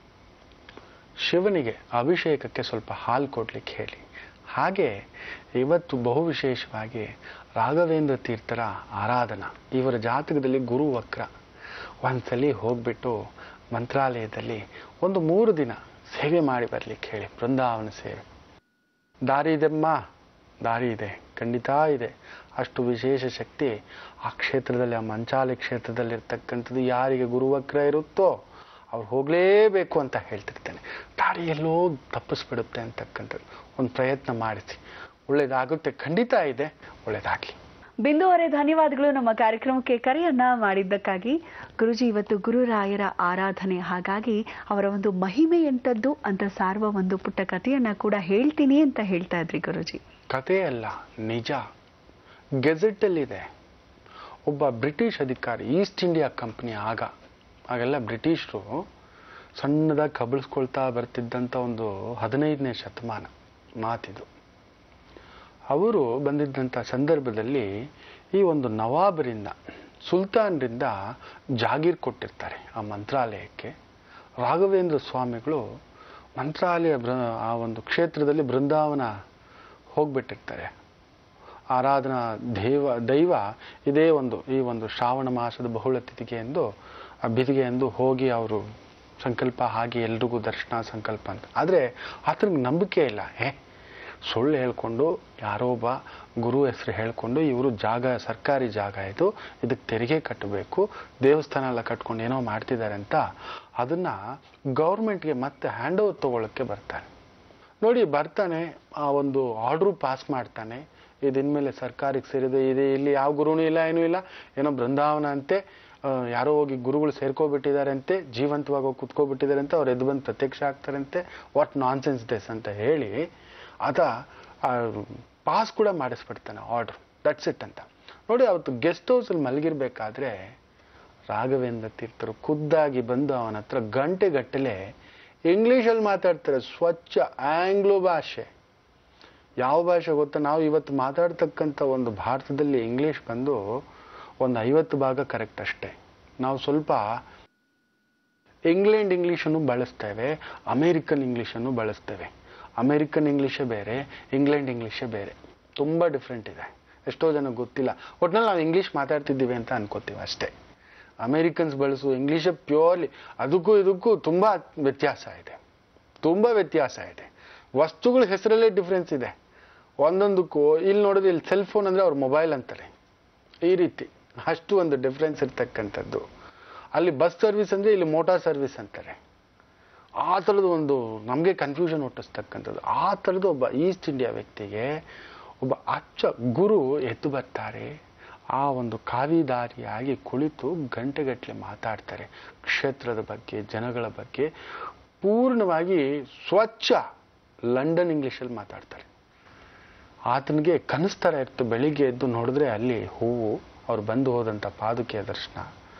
ಶಿವನಿಗೆ ಅಭಿಷೇಕಕ್ಕೆ ಸ್ವಲ್ಪ ಹಾಲು ಕೊಡ್ಲಿಕ್ಕೆ ಹೇಳಿ ಹಾಗೆ ಇವತ್ತು ಬಹು ವಿಶೇಷವಾಗಿ ರಾಘವೇಂದ್ರ ತೀರ್ಥರ ಆರಾಧನಾ ಇವರ ಜಾತಕದಲ್ಲಿ ಗುರು ವಕ್ರ ಒಂದ್ಸಲಿ ಹೋಗ್ಬಿಟ್ಟು ಮಂತ್ರಾಲಯದಲ್ಲಿ ಒಂದು ಮೂರು ದಿನ ಸೇವೆ ಮಾಡಿ ಬರ್ಲಿಕ್ಕೆ ಹೇಳಿ ಬೃಂದಾವನ ಸೇವೆ ದಾರಿ ಇದೆಮ್ಮ ದಾರಿ ಇದೆ ಖಂಡಿತ ಇದೆ ಅಷ್ಟು ವಿಶೇಷ ಶಕ್ತಿ ಆ ಕ್ಷೇತ್ರದಲ್ಲಿ ಆ ಮಂಚಾಲಿ ಕ್ಷೇತ್ರದಲ್ಲಿರ್ತಕ್ಕಂಥದ್ದು ಯಾರಿಗೆ ಗುರುವಕ್ರ ಇರುತ್ತೋ ಅವ್ರು ಹೋಗಲೇಬೇಕು ಅಂತ ಹೇಳ್ತಿರ್ತೇನೆ ದಾರಿ ಎಲ್ಲೋ ತಪ್ಪಿಸ್ಬಿಡುತ್ತೆ ಅಂತಕ್ಕಂಥದ್ದು ಒಂದು ಪ್ರಯತ್ನ ಮಾಡಿಸಿ ಒಳ್ಳೇದಾಗುತ್ತೆ ಖಂಡಿತ ಇದೆ ಒಳ್ಳೇದಾಗಲಿ
ಬಿಂದು ಅವರೇ ಧನ್ಯವಾದಗಳು ನಮ್ಮ ಕಾರ್ಯಕ್ರಮಕ್ಕೆ ಕರೆಯನ್ನ ಮಾಡಿದ್ದಕ್ಕಾಗಿ ಗುರುಜಿ ಇವತ್ತು ಗುರುರಾಯರ ಆರಾಧನೆ ಹಾಗಾಗಿ ಅವರ ಒಂದು ಮಹಿಮೆ ಎಂಥದ್ದು ಅಂತ ಸಾರುವ ಒಂದು ಪುಟ್ಟ ಕಥೆಯನ್ನ ಕೂಡ ಹೇಳ್ತೀನಿ ಅಂತ ಹೇಳ್ತಾ ಇದ್ರಿ ಗುರುಜಿ
ಕತೆ ಅಲ್ಲ ನಿಜ ಗೆಜೆಟ್ಟಲ್ಲಿದೆ ಒಬ್ಬ ಬ್ರಿಟಿಷ್ ಅಧಿಕಾರಿ ಈಸ್ಟ್ ಇಂಡಿಯಾ ಕಂಪ್ನಿ ಆಗ ಆಗೆಲ್ಲ ಬ್ರಿಟಿಷರು ಸಣ್ಣದಾಗಿ ಕಬಳಿಸ್ಕೊಳ್ತಾ ಬರ್ತಿದ್ದಂಥ ಒಂದು ಹದಿನೈದನೇ ಶತಮಾನ ಮಾತಿದು ಅವರು ಬಂದಿದ್ದಂಥ ಸಂದರ್ಭದಲ್ಲಿ ಈ ಒಂದು ನವಾಬರಿಂದ ಸುಲ್ತಾನ್ರಿಂದ ಜಾಗೀರ್ ಕೊಟ್ಟಿರ್ತಾರೆ ಆ ಮಂತ್ರಾಲಯಕ್ಕೆ ರಾಘವೇಂದ್ರ ಸ್ವಾಮಿಗಳು ಮಂತ್ರಾಲಯ ಬೃ ಆ ಒಂದು ಕ್ಷೇತ್ರದಲ್ಲಿ ಬೃಂದಾವನ ಹೋಗ್ಬಿಟ್ಟಿರ್ತಾರೆ ಆರಾಧನಾ ದೇವ ದೈವ ಇದೇ ಒಂದು ಈ ಒಂದು ಶ್ರಾವಣ ಮಾಸದ ಬಹುಳ ತಿಥಿಗೆ ಎಂದು ಆ ಬಿದಿಗೆ ಎಂದು ಹೋಗಿ ಅವರು ಸಂಕಲ್ಪ ಹಾಗೆ ಎಲ್ರಿಗೂ ದರ್ಶನ ಸಂಕಲ್ಪ ಅಂತ ಆದರೆ ಆತನಿಗೆ ನಂಬಿಕೆ ಇಲ್ಲ ಏ ಸುಳ್ಳು ಹೇಳ್ಕೊಂಡು ಯಾರೋ ಒಬ್ಬ ಗುರು ಹೆಸರು ಹೇಳ್ಕೊಂಡು ಇವರು ಜಾಗ ಸರ್ಕಾರಿ ಜಾಗ ಇದು ಇದಕ್ಕೆ ತೆರಿಗೆ ಕಟ್ಟಬೇಕು ದೇವಸ್ಥಾನ ಎಲ್ಲ ಕಟ್ಕೊಂಡು ಏನೋ ಮಾಡ್ತಿದ್ದಾರೆ ಅಂತ ಅದನ್ನ ಗೌರ್ಮೆಂಟ್ಗೆ ಮತ್ತೆ ಹ್ಯಾಂಡ್ ಓವರ್ ತಗೊಳ್ಳೋಕ್ಕೆ ಬರ್ತಾರೆ ನೋಡಿ ಬರ್ತಾನೆ ಆ ಒಂದು ಆರ್ಡ್ರು ಪಾಸ್ ಮಾಡ್ತಾನೆ ಇದಿನ್ಮೇಲೆ ಸರ್ಕಾರಕ್ಕೆ ಸೇರಿದೆ ಇದೆ ಇಲ್ಲಿ ಯಾವ ಗುರುನೂ ಇಲ್ಲ ಏನೂ ಇಲ್ಲ ಏನೋ ಬೃಂದಾವನ ಅಂತೆ ಆ, ಯಾರೋ ಹೋಗಿ ಗುರುಗಳು ಸೇರ್ಕೊಬಿಟ್ಟಿದ್ದಾರೆ ಅಂತೆ ಜೀವಂತವಾಗಿ ಹೋಗಿ ಕುತ್ಕೊಬಿಟ್ಟಿದ್ದಾರೆ ಅಂತ ಅವ್ರು ಎದ್ದು ಬಂದು ಪ್ರತ್ಯಕ್ಷ ಆಗ್ತಾರಂತೆ ವಾಟ್ ನಾನ್ ಸೆನ್ಸ್ ದೇಸ್ ಅಂತ ಹೇಳಿ ಆತ ಪಾಸ್ ಕೂಡ ಮಾಡಿಸ್ಬಿಡ್ತಾನೆ ಆರ್ಡ್ರ್ ದಟ್ಸ್ ಇಟ್ ಅಂತ ನೋಡಿ ಅವತ್ತು ಗೆಸ್ಟ್ ಹೌಸಲ್ಲಿ ಮಲಗಿರ್ಬೇಕಾದ್ರೆ ರಾಘವೇಂದ್ರ ತೀರ್ಥರು ಖುದ್ದಾಗಿ ಬಂದು ಅವನ ಹತ್ರ ಗಂಟೆಗಟ್ಟಲೆ ಇಂಗ್ಲೀಷಲ್ಲಿ ಮಾತಾಡ್ತಾರೆ ಸ್ವಚ್ಛ ಆಂಗ್ಲೋ ಭಾಷೆ ಯಾವ ಭಾಷೆ ಗೊತ್ತಾ ನಾವು ಇವತ್ತು ಮಾತಾಡ್ತಕ್ಕಂಥ ಒಂದು ಭಾರತದಲ್ಲಿ ಇಂಗ್ಲೀಷ್ ಬಂದು ಒಂದು ಐವತ್ತು ಭಾಗ ಕರೆಕ್ಟ್ ಅಷ್ಟೇ ನಾವು ಸ್ವಲ್ಪ ಇಂಗ್ಲೆಂಡ್ ಇಂಗ್ಲೀಷನ್ನು ಬಳಸ್ತೇವೆ ಅಮೇರಿಕನ್ ಇಂಗ್ಲೀಷನ್ನು ಬಳಸ್ತೇವೆ ಅಮೇರಿಕನ್ ಇಂಗ್ಲೀಷೇ ಬೇರೆ ಇಂಗ್ಲೆಂಡ್ ಇಂಗ್ಲೀಷೇ ಬೇರೆ ತುಂಬ ಡಿಫ್ರೆಂಟ್ ಇದೆ ಎಷ್ಟೋ ಜನಕ್ಕೆ ಗೊತ್ತಿಲ್ಲ ಒಟ್ನಲ್ಲಿ ನಾವು ಇಂಗ್ಲೀಷ್ ಮಾತಾಡ್ತಿದ್ದೀವಿ ಅಂತ ಅನ್ಕೋತೀವಿ ಅಷ್ಟೇ ಅಮೇರಿಕನ್ಸ್ ಬಳಸು ಇಂಗ್ಲೀಷೇ ಪ್ಯೂರ್ಲಿ ಅದಕ್ಕೂ ಇದಕ್ಕೂ ತುಂಬ ವ್ಯತ್ಯಾಸ ಇದೆ ತುಂಬ ವ್ಯತ್ಯಾಸ ಇದೆ ವಸ್ತುಗಳ ಹೆಸರಲ್ಲೇ ಡಿಫ್ರೆನ್ಸ್ ಇದೆ ಒಂದೊಂದಕ್ಕೂ ಇಲ್ಲಿ ನೋಡಿದ್ರೆ ಇಲ್ಲಿ ಸೆಲ್ ಫೋನ್ ಅಂದರೆ ಅವ್ರ ಮೊಬೈಲ್ ಅಂತಾರೆ ಈ ರೀತಿ ಅಷ್ಟು ಒಂದು ಡಿಫ್ರೆನ್ಸ್ ಇರ್ತಕ್ಕಂಥದ್ದು ಅಲ್ಲಿ ಬಸ್ ಸರ್ವಿಸ್ ಅಂದರೆ ಇಲ್ಲಿ ಮೋಟಾರ್ ಸರ್ವಿಸ್ ಅಂತಾರೆ ಆ ಥರದ ಒಂದು ನಮಗೆ ಕನ್ಫ್ಯೂಷನ್ ಹುಟ್ಟಿಸ್ತಕ್ಕಂಥದ್ದು ಆ ಥರದ ಒಬ್ಬ ಈಸ್ಟ್ ಇಂಡಿಯಾ ವ್ಯಕ್ತಿಗೆ ಒಬ್ಬ ಅಚ್ಚ ಗುರು ಎದ್ದು ಬರ್ತಾರೆ ಆ ಒಂದು ಕಾವಿದಾರಿಯಾಗಿ ಕುಳಿತು ಗಂಟೆಗಟ್ಟಲೆ ಮಾತಾಡ್ತಾರೆ ಕ್ಷೇತ್ರದ ಬಗ್ಗೆ ಜನಗಳ ಬಗ್ಗೆ ಪೂರ್ಣವಾಗಿ ಸ್ವಚ್ಛ ಲಂಡನ್ ಇಂಗ್ಲೀಷಲ್ಲಿ ಮಾತಾಡ್ತಾರೆ ಆತನಿಗೆ ಕನಸು ಥರ ಇತ್ತು ಬೆಳಿಗ್ಗೆ ಎದ್ದು ನೋಡಿದ್ರೆ ಅಲ್ಲಿ ಹೂವು ಅವ್ರು ಬಂದು ಹೋದಂಥ ಪಾದುಕೆಯ ದರ್ಶನ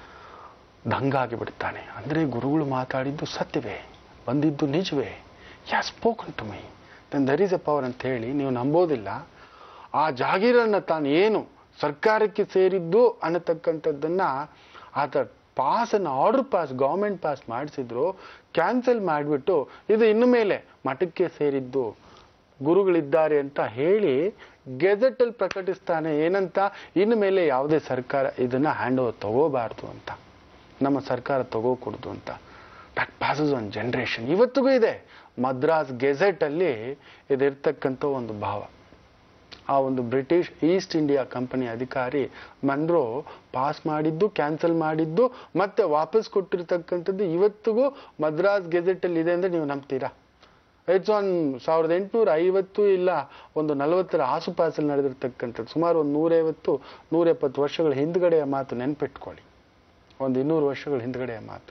ದಂಗಾಗಿ ಬಿಡ್ತಾನೆ ಅಂದರೆ ಗುರುಗಳು ಮಾತಾಡಿದ್ದು ಸತ್ಯವೇ ಬಂದಿದ್ದು ನಿಜವೇ yeah spoken to my then there is a power ಅಂತ ಹೇಳಿ ನೀವು ನಂಬೋದಿಲ್ಲ ಆ ಜಾಗೀರನ್ನು ತಾನು ಏನು ಸರ್ಕಾರಕ್ಕೆ ಸೇರಿದ್ದು ಅನ್ನತಕ್ಕಂಥದ್ದನ್ನ ಆತ ಪಾಸನ್ನು ಆರ್ಡರ್ ಪಾಸ್ ಗೌರ್ಮೆಂಟ್ ಪಾಸ್ ಮಾಡಿಸಿದ್ರು ಕ್ಯಾನ್ಸಲ್ ಮಾಡಿಬಿಟ್ಟು ಇದು ಇನ್ನು ಮೇಲೆ ಮಠಕ್ಕೆ ಸೇರಿದ್ದು ಗುರುಗಳಿದ್ದಾರೆ ಅಂತ ಹೇಳಿ ಗೆಜೆಟಲ್ಲಿ ಪ್ರಕಟಿಸ್ತಾನೆ ಏನಂತ ಇನ್ನು ಮೇಲೆ ಯಾವುದೇ ಸರ್ಕಾರ ಇದನ್ನ ಹ್ಯಾಂಡ್ ಓವರ್ ತಗೋಬಾರ್ದು ಅಂತ ನಮ್ಮ ಸರ್ಕಾರ ತಗೋಕೂಡ್ದು ಅಂತ ದಟ್ ಪಾಸಸ್ ಆನ್ ಜನರೇಷನ್ ಇವತ್ತಿಗೂ ಇದೆ ಮದ್ರಾಸ್ ಗೆಜೆಟ್ ಅಲ್ಲಿ ಇದಿರ್ತಕ್ಕಂಥ ಒಂದು ಭಾವ ಆ ಒಂದು ಬ್ರಿಟಿಷ್ ಈಸ್ಟ್ ಇಂಡಿಯಾ ಕಂಪನಿ ಅಧಿಕಾರಿ ಮನ್ರೋ ಪಾಸ್ ಮಾಡಿದ್ದು ಕ್ಯಾನ್ಸಲ್ ಮಾಡಿದ್ದು ಮತ್ತೆ ವಾಪಸ್ ಕೊಟ್ಟಿರ್ತಕ್ಕಂಥದ್ದು ಇವತ್ತಿಗೂ ಮದ್ರಾಸ್ ಗೆಜೆಟ್ ಅಲ್ಲಿ ಇದೆ ಅಂದ್ರೆ ನೀವು ನಂಬ್ತೀರಾ ಇಟ್ಸ್ ಆನ್ ಸಾವಿರದ ಎಂಟುನೂರ ಐವತ್ತು ಇಲ್ಲ ಒಂದು ನಲವತ್ತರ ಆಸುಪಾಸಲ್ಲಿ ನಡೆದಿರ್ತಕ್ಕಂಥದ್ದು ಸುಮಾರು ಒಂದು ನೂರೈವತ್ತು ನೂರೆಪ್ಪತ್ತು ವರ್ಷಗಳ ಹಿಂದ್ಗಡೆಯ ಮಾತು ನೆನ್ಪಿಟ್ಕೊಳ್ಳಿ ಒಂದು ಇನ್ನೂರು ವರ್ಷಗಳ ಹಿಂದ್ಗಡೆಯ ಮಾತು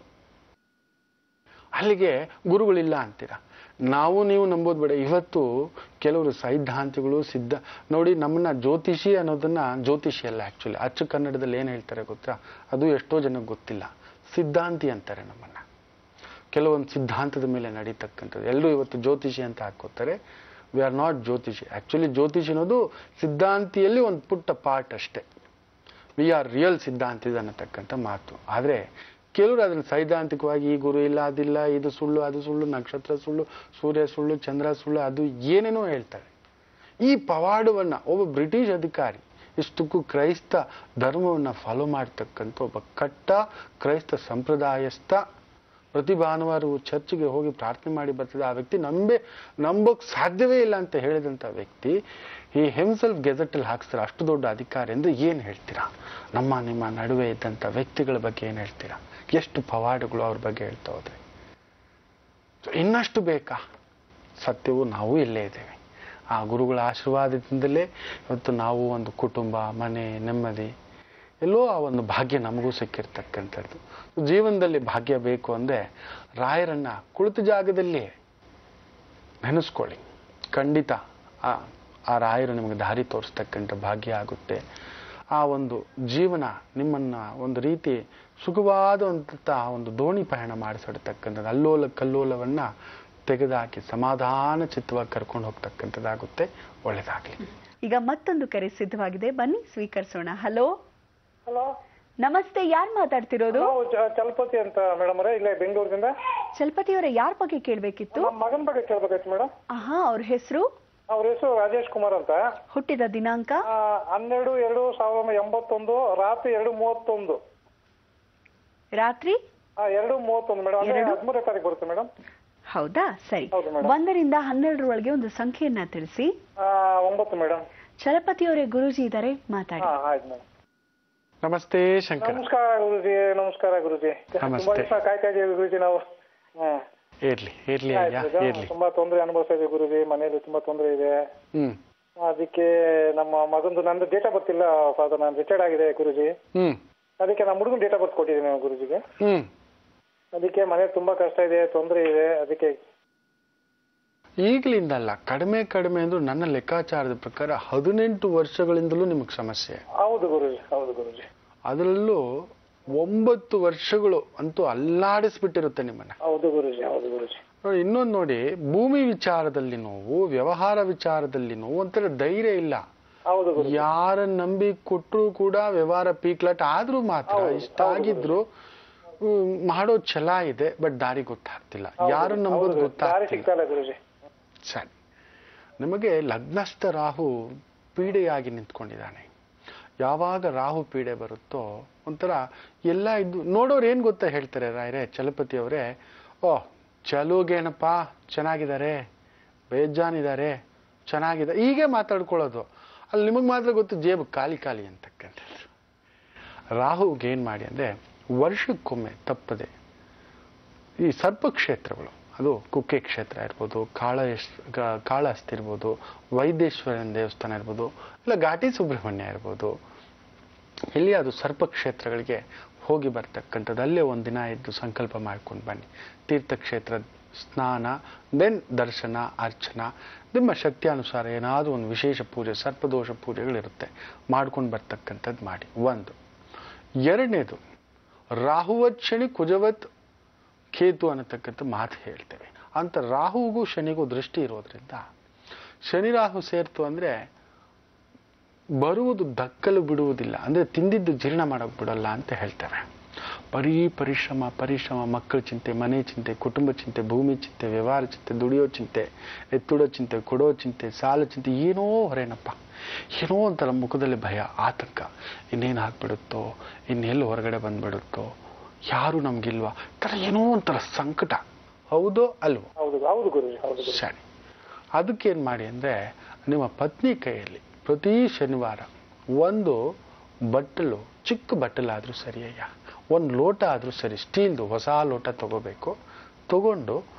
ಅಲ್ಲಿಗೆ ಗುರುಗಳಿಲ್ಲ ಅಂತೀರ ನಾವು ನೀವು ನಂಬೋದು ಬೇಡ ಇವತ್ತು ಕೆಲವರು ಸೈದ್ಧಾಂತಿಗಳು ಸಿದ್ಧ ನೋಡಿ ನಮ್ಮನ್ನ ಜ್ಯೋತಿಷಿ ಅನ್ನೋದನ್ನ ಜ್ಯೋತಿಷಿ ಅಲ್ಲ ಆಕ್ಚುಲಿ ಅಚ್ಚು ಕನ್ನಡದಲ್ಲಿ ಏನು ಹೇಳ್ತಾರೆ ಗೊತ್ತಾ ಅದು ಎಷ್ಟೋ ಜನಕ್ಕೆ ಗೊತ್ತಿಲ್ಲ ಸಿದ್ಧಾಂತಿ ಅಂತಾರೆ ನಮ್ಮನ್ನ ಕೆಲವೊಂದು ಸಿದ್ಧಾಂತದ ಮೇಲೆ ನಡೀತಕ್ಕಂಥದ್ದು ಎಲ್ಲರೂ ಇವತ್ತು ಜ್ಯೋತಿಷಿ ಅಂತ ಹಾಕೋತಾರೆ ವಿ ಆರ್ ನಾಟ್ ಜ್ಯೋತಿಷಿ ಆಕ್ಚುಲಿ ಜ್ಯೋತಿಷಿ ಅನ್ನೋದು ಸಿದ್ಧಾಂತಿಯಲ್ಲಿ ಒಂದು ಪುಟ್ಟ ಪಾರ್ಟ್ ಅಷ್ಟೇ ವಿ ಆರ್ ರಿಯಲ್ ಸಿದ್ಧಾಂತಿದ ಅನ್ನತಕ್ಕಂಥ ಮಾತು ಆದರೆ ಕೆಲವರು ಅದನ್ನು ಸೈದ್ಧಾಂತಿಕವಾಗಿ ಈ ಗುರು ಇಲ್ಲ ಅದಿಲ್ಲ ಇದು ಸುಳ್ಳು ಅದು ಸುಳ್ಳು ನಕ್ಷತ್ರ ಸುಳ್ಳು ಸೂರ್ಯ ಸುಳ್ಳು ಚಂದ್ರ ಸುಳ್ಳು ಅದು ಏನೇನೋ ಹೇಳ್ತಾರೆ ಈ ಪವಾಡವನ್ನ ಒಬ್ಬ ಬ್ರಿಟಿಷ್ ಅಧಿಕಾರಿ ಇಷ್ಟಕ್ಕೂ ಕ್ರೈಸ್ತ ಧರ್ಮವನ್ನ ಫಾಲೋ ಮಾಡ್ತಕ್ಕಂಥ ಒಬ್ಬ ಕಟ್ಟ ಕ್ರೈಸ್ತ ಸಂಪ್ರದಾಯಸ್ಥ ಪ್ರತಿ ಭಾನುವಾರವೂ ಚರ್ಚ್ಗೆ ಹೋಗಿ ಪ್ರಾರ್ಥನೆ ಮಾಡಿ ಬರ್ತದೆ ಆ ವ್ಯಕ್ತಿ ನಂಬೆ ನಂಬೋಕ್ ಸಾಧ್ಯವೇ ಇಲ್ಲ ಅಂತ ಹೇಳಿದಂಥ ವ್ಯಕ್ತಿ ಈ ಹಿಮ್ಸೆಲ್ಫ್ ಗೆಜೆಟಲ್ಲಿ ಹಾಕ್ಸ್ತಾರೆ ಅಷ್ಟು ದೊಡ್ಡ ಅಧಿಕಾರಿ ಅಂದ್ರೆ ಏನು ಹೇಳ್ತೀರಾ ನಮ್ಮ ನಿಮ್ಮ ನಡುವೆ ಇದ್ದಂಥ ವ್ಯಕ್ತಿಗಳ ಬಗ್ಗೆ ಏನು ಹೇಳ್ತೀರಾ ಎಷ್ಟು ಪವಾಡಗಳು ಅವ್ರ ಬಗ್ಗೆ ಹೇಳ್ತಾ ಹೋದ್ರೆ So, ಇನ್ನಷ್ಟು ಬೇಕಾ ಸತ್ಯವು ನಾವು ಇಲ್ಲೇ ಇದ್ದೇವೆ ಆ ಗುರುಗಳ ಆಶೀರ್ವಾದದಿಂದಲೇ ಇವತ್ತು ನಾವು ಒಂದು ಕುಟುಂಬ ಮನೆ ನೆಮ್ಮದಿ ಎಲ್ಲೋ ಆ ಒಂದು ಭಾಗ್ಯ ನಮಗೂ ಸಿಕ್ಕಿರ್ತಕ್ಕಂಥದ್ದು ಜೀವನದಲ್ಲಿ ಭಾಗ್ಯ ಬೇಕು ಅಂದ್ರೆ ರಾಯರನ್ನ ಕುಳಿತ ಜಾಗದಲ್ಲಿ ನೆನೆಸ್ಕೊಳ್ಳಿ ಖಂಡಿತ ಆ ಆ ರಾಯರು ನಿಮಗೆ ದಾರಿ ತೋರಿಸ್ತಕ್ಕಂಥ ಭಾಗ್ಯ ಆಗುತ್ತೆ ಆ ಒಂದು ಜೀವನ ನಿಮ್ಮನ್ನ ಒಂದು ರೀತಿ ಸುಖವಾದಂಥ ಒಂದು ದೋಣಿ ಪಯಣ ಮಾಡಿಸಿಡ್ತಕ್ಕಂಥದ್ದು ಅಲ್ಲೋಲ ಕಲ್ಲೋಲವನ್ನ ತೆಗೆದುಹಾಕಿ ಸಮಾಧಾನ ಚಿತ್ತವಾಗಿ ಕರ್ಕೊಂಡು ಹೋಗ್ತಕ್ಕಂಥದ್ದಾಗುತ್ತೆ ಒಳ್ಳೇದಾಗಲಿ
ಈಗ ಮತ್ತೊಂದು ಕರೆ ಸಿದ್ಧವಾಗಿದೆ ಬನ್ನಿ ಸ್ವೀಕರಿಸೋಣ ಹಲೋ
ಹಲೋ
ನಮಸ್ತೆ ಯಾರು ಮಾತಾಡ್ತಿರೋದು
ನಾವು ಚ- ಚಲಪತಿ ಅಂತ ಮೇಡಮ್ ಅವರೇ ಇಲ್ಲೇ ಬೆಂಗಳೂರಿಂದ
ಚಲಪತಿ ಅವರ ಯಾರ ಬಗ್ಗೆ ಕೇಳ್ಬೇಕಿತ್ತು
ನಮ್ಮ ಮಗನ ಬಗ್ಗೆ ಕೇಳ್ಬೇಕಾಯ್ತು ಮೇಡಮ್
ಆಹಾ ಅವ್ರ ಹೆಸರು
ಅವ್ರ ಹೆಸರು ರಾಜೇಶ್ ಕುಮಾರ್ ಅಂತ
ಹುಟ್ಟಿದ ದಿನಾಂಕ
ಆ, ಹನ್ನೆರಡು ಎರಡು ಸಾವಿರದ ಒಂಬೈನೂರ ಎಂಬತ್ತೊಂದು ರಾತ್ರಿ ಎರಡು ಮೂವತ್ತೊಂದು
ರಾತ್ರಿ
ಆ, ಎರಡು ಮೂವತ್ತೊಂದು ಮೇಡಮ್ ಅಂದ್ರೆ
ಎರಡು?
ಹದಿಮೂರನೇ ತಾರೀಕು ಬರುತ್ತೆ ಮೇಡಮ್
ಹೌದಾ ಸರಿ
ಹೌದು ಮೇಡಮ್.
ಒಂದರಿಂದ ಹನ್ನೆರಡರೊಳಗೆ ಒಂದು ಸಂಖ್ಯೆಯನ್ನ ತಿಳಿಸಿ
ಒಂಬತ್ತು ಮೇಡಮ್
ಚಲಪತಿ ಅವರೇ ಗುರೂಜಿ ಇದ್ದಾರೆ ಮಾತಾಡಿ
ಹಾ ಆಯ್ತು ಮೇಡಮ್
ನಮಸ್ತೆ ಶಂಕರ
ನಮಸ್ಕಾರ ಗುರುಜಿ ನಮಸ್ಕಾರ ಗುರುಜಿ
ನಮಸ್ತೆ.
ತುಂಬಾ ದಿವಸ ಕಾಯ್ತಾ ಇದೀವಿ ಗುರುಜಿ ನಾವು ಹ್ಮ್
ಇರ್ಲಿ ಇರ್ಲಿ ಅಯ್ಯ
ಆಯ್ತು,
ಇರ್ಲಿ
ತುಂಬಾ ತೊಂದರೆ ಅನುಭವಿಸ್ತಾ ಇದೀವಿ ಗುರುಜಿ ಮನೆಯಲ್ಲಿ ತುಂಬಾ ತೊಂದರೆ ಇದೆ
ಹ್ಮ್
ಅದಕ್ಕೆ ನಮ್ಮ ಮಗಂದು ನಂದು ಡೇಟ್ ಆಫ್ ಬರ್ತ್ ಇಲ್ಲ ಫಾದರ್ ನಾನು ರಿಟೈರ್ಡ್ ಆಗಿದೆ ಗುರುಜಿ
ಹ್ಮ್
ಅದಕ್ಕೆ ನಮ್ಮ ಹುಡುಗನ ಡೇಟ್ ಆಫ್ ಬರ್ತ್ ಕೊಟ್ಟಿದ್ದೀನಿ ನಾವು ಗುರುಜಿಗೆ
ಹ್ಮ್
ಅದಕ್ಕೆ ಮನೆ ತುಂಬಾ ಕಷ್ಟ ಇದೆ ತೊಂದರೆ ಇದೆ ಅದಕ್ಕೆ
ಈಗಲಿಂದಲ್ಲ ಕಡಿಮೆ ಕಡಿಮೆ ಅಂದ್ರೂ ನನ್ನ ಲೆಕ್ಕಾಚಾರದ ಪ್ರಕಾರ ಹದಿನೆಂಟು ವರ್ಷಗಳಿಂದಲೂ ನಿಮಗೆ ಸಮಸ್ಯೆ
ಹೌದು ಗುರುಜಿ ಹೌದು ಗುರುಜಿ
ಅದರಲ್ಲೂ ಒಂಬತ್ತು ವರ್ಷಗಳು ಅಂತೂ ಅಲ್ಲಾಡಿಸ್ಬಿಟ್ಟಿರುತ್ತೆ ನಿಮ್ಮನ್ನ
ಹೌದು ಗುರುಜಿ ಹೌದು ಗುರುಜಿ
ನೋಡಿ ಇನ್ನೊಂದು ನೋಡಿ ಭೂಮಿ ವಿಚಾರದಲ್ಲಿ ನೋವು ವ್ಯವಹಾರ ವಿಚಾರದಲ್ಲಿ ನೋವು ಒಂಥರ ಧೈರ್ಯ ಇಲ್ಲ
ಹೌದು ಗುರುಜಿ
ಯಾರ ನಂಬಿ ಕೊಟ್ಟರು ಕೂಡ ವ್ಯವಹಾರ ಪೀಕ್ಲಾಟ್ ಆದ್ರೂ ಮಾತ್ರ
ಹೌದು,
ಇಷ್ಟ ಆಗಿದ್ರು ಹ್ಮ್, ಮಾಡೋ ಛಲ ಇದೆ ಬಟ್ ದಾರಿ ಗೊತ್ತಾಗ್ತಿಲ್ಲ ಯಾರು ನಂಬೋದು
ಹೌದು ಗುರುಜಿ. ದಾರಿ
ಗೊತ್ತಾಗ್ತಿಲ್ಲ
ಸಿಗ್ತಾ ಇಲ್ಲ ಗುರುಜಿ
ಸರಿ ನಿಮಗೆ ಲಗ್ನಸ್ಥ ರಾಹು ಪೀಡೆಯಾಗಿ ನಿಂತ್ಕೊಂಡಿದ್ದಾನೆ ಯಾವಾಗ ರಾಹು ಪೀಡೆ ಬರುತ್ತೋ ಒಂಥರ ಎಲ್ಲ ಇದ್ದು ನೋಡೋರು ಏನ್ ಗೊತ್ತಾ ಹೇಳ್ತಾರೆ ರಾಯರೇ ಚಲಪತಿ ಅವರೇ ಓ ಚಲೋಗೇನಪ್ಪ ಚೆನ್ನಾಗಿದ್ದಾರೆ ಬೇಜಾನಿದ್ದಾರೆ ಚೆನ್ನಾಗಿದೆ ಹೀಗೆ ಮಾತಾಡ್ಕೊಳ್ಳೋದು ಅಲ್ಲಿ ನಿಮಗೆ ಮಾತ್ರ ಗೊತ್ತು ಜೇಬು ಖಾಲಿ ಖಾಲಿ ಅಂತಕ್ಕಂಥದ್ದು ರಾಹುಗೆ ಏನ್ ಮಾಡಿ ಅಂದ್ರೆ ವರ್ಷಕ್ಕೊಮ್ಮೆ ತಪ್ಪದೆ ಈ ಸರ್ಪ ಕ್ಷೇತ್ರಗಳು ಅದು ಕುಕ್ಕೆ ಕ್ಷೇತ್ರ ಇರ್ಬೋದು ಕಾಳ ಕಾಳಹಸ್ತಿ ಇರ್ಬೋದು ವೈದ್ಯೇಶ್ವರನ ದೇವಸ್ಥಾನ ಇರ್ಬೋದು ಇಲ್ಲ ಘಾಟಿ ಸುಬ್ರಹ್ಮಣ್ಯ ಇರ್ಬೋದು ಇಲ್ಲಿ ಅದು ಸರ್ಪ ಕ್ಷೇತ್ರಗಳಿಗೆ ಹೋಗಿ ಬರ್ತಕ್ಕಂಥದ್ದು ಅಲ್ಲೇ ಒಂದಿನ ಇದ್ದು ಸಂಕಲ್ಪ ಮಾಡ್ಕೊಂಡು ಬನ್ನಿ ತೀರ್ಥಕ್ಷೇತ್ರ ಸ್ನಾನ ದೆನ್ ದರ್ಶನ ಅರ್ಚನ ನಿಮ್ಮ ಶಕ್ತಿ ಅನುಸಾರ ಏನಾದರೂ ಒಂದು ವಿಶೇಷ ಪೂಜೆ ಸರ್ಪದೋಷ ಪೂಜೆಗಳಿರುತ್ತೆ ಮಾಡ್ಕೊಂಡು ಬರ್ತಕ್ಕಂಥದ್ದು ಮಾಡಿ ಒಂದು ಎರಡನೇದು ರಾಹುವತ್ ಶನಿ ಕುಜವತ್ ಕೇತು ಅನ್ನತಕ್ಕಂಥ ಮಾತು ಹೇಳ್ತೇವೆ ಅಂತ ರಾಹುಗೂ ಶನಿಗೂ ದೃಷ್ಟಿ ಇರೋದ್ರಿಂದ ಶನಿ ರಾಹು ಸೇರ್ತು ಅಂದ್ರೆ ಬರುವುದು ದಕ್ಕಲು ಬಿಡುವುದಿಲ್ಲ ಅಂದ್ರೆ ತಿಂದಿದ್ದು ಜೀರ್ಣ ಮಾಡಕ್ ಬಿಡಲ್ಲ ಅಂತ ಹೇಳ್ತೇವೆ ಬರೀ ಪರಿಶ್ರಮ ಪರಿಶ್ರಮ ಮಕ್ಕಳ ಚಿಂತೆ ಮನೆ ಚಿಂತೆ ಕುಟುಂಬ ಚಿಂತೆ ಭೂಮಿ ಚಿಂತೆ ವ್ಯವಹಾರ ಚಿಂತೆ ದುಡಿಯೋ ಚಿಂತೆ ಎತ್ತುಡೋ ಚಿಂತೆ ಕೊಡೋ ಚಿಂತೆ ಸಾಲ ಚಿಂತೆ ಏನೋ ಹೊರೇನಪ್ಪ ಏನೋ ಒಂಥರ ಮುಖದಲ್ಲಿ ಭಯ ಆತಂಕ ಇನ್ನೇನು ಆಗ್ಬಿಡುತ್ತೋ ಇನ್ನೆಲ್ಲಿ ಹೊರಗಡೆ ಬಂದ್ಬಿಡುತ್ತೋ ಯಾರು ನಮ್ಗಿಲ್ವಾ ತರ ಏನೋ ಒಂಥರ ಸಂಕಟ ಹೌದೋ ಅಲ್ವೋ
ಹೌದು ಹೌದು ಗುರುಜಿ ಹೌದು ಗುರುಜಿ
ಸರಿ ಅದಕ್ಕೇನು ಮಾಡಿ ಅಂದರೆ ನಿಮ್ಮ ಪತ್ನಿ ಕೈಯಲ್ಲಿ ಪ್ರತಿ ಶನಿವಾರ ಒಂದು ಬಟ್ಟಲು ಚಿಕ್ಕ ಬಟ್ಟಲಾದರೂ ಸರಿಯಯ್ಯ ಒಂದು ಲೋಟ ಆದರೂ ಸರಿ ಸ್ಟೀಲ್ದು ಹೊಸ ಲೋಟ ತಗೋಬೇಕು ತಗೊಂಡು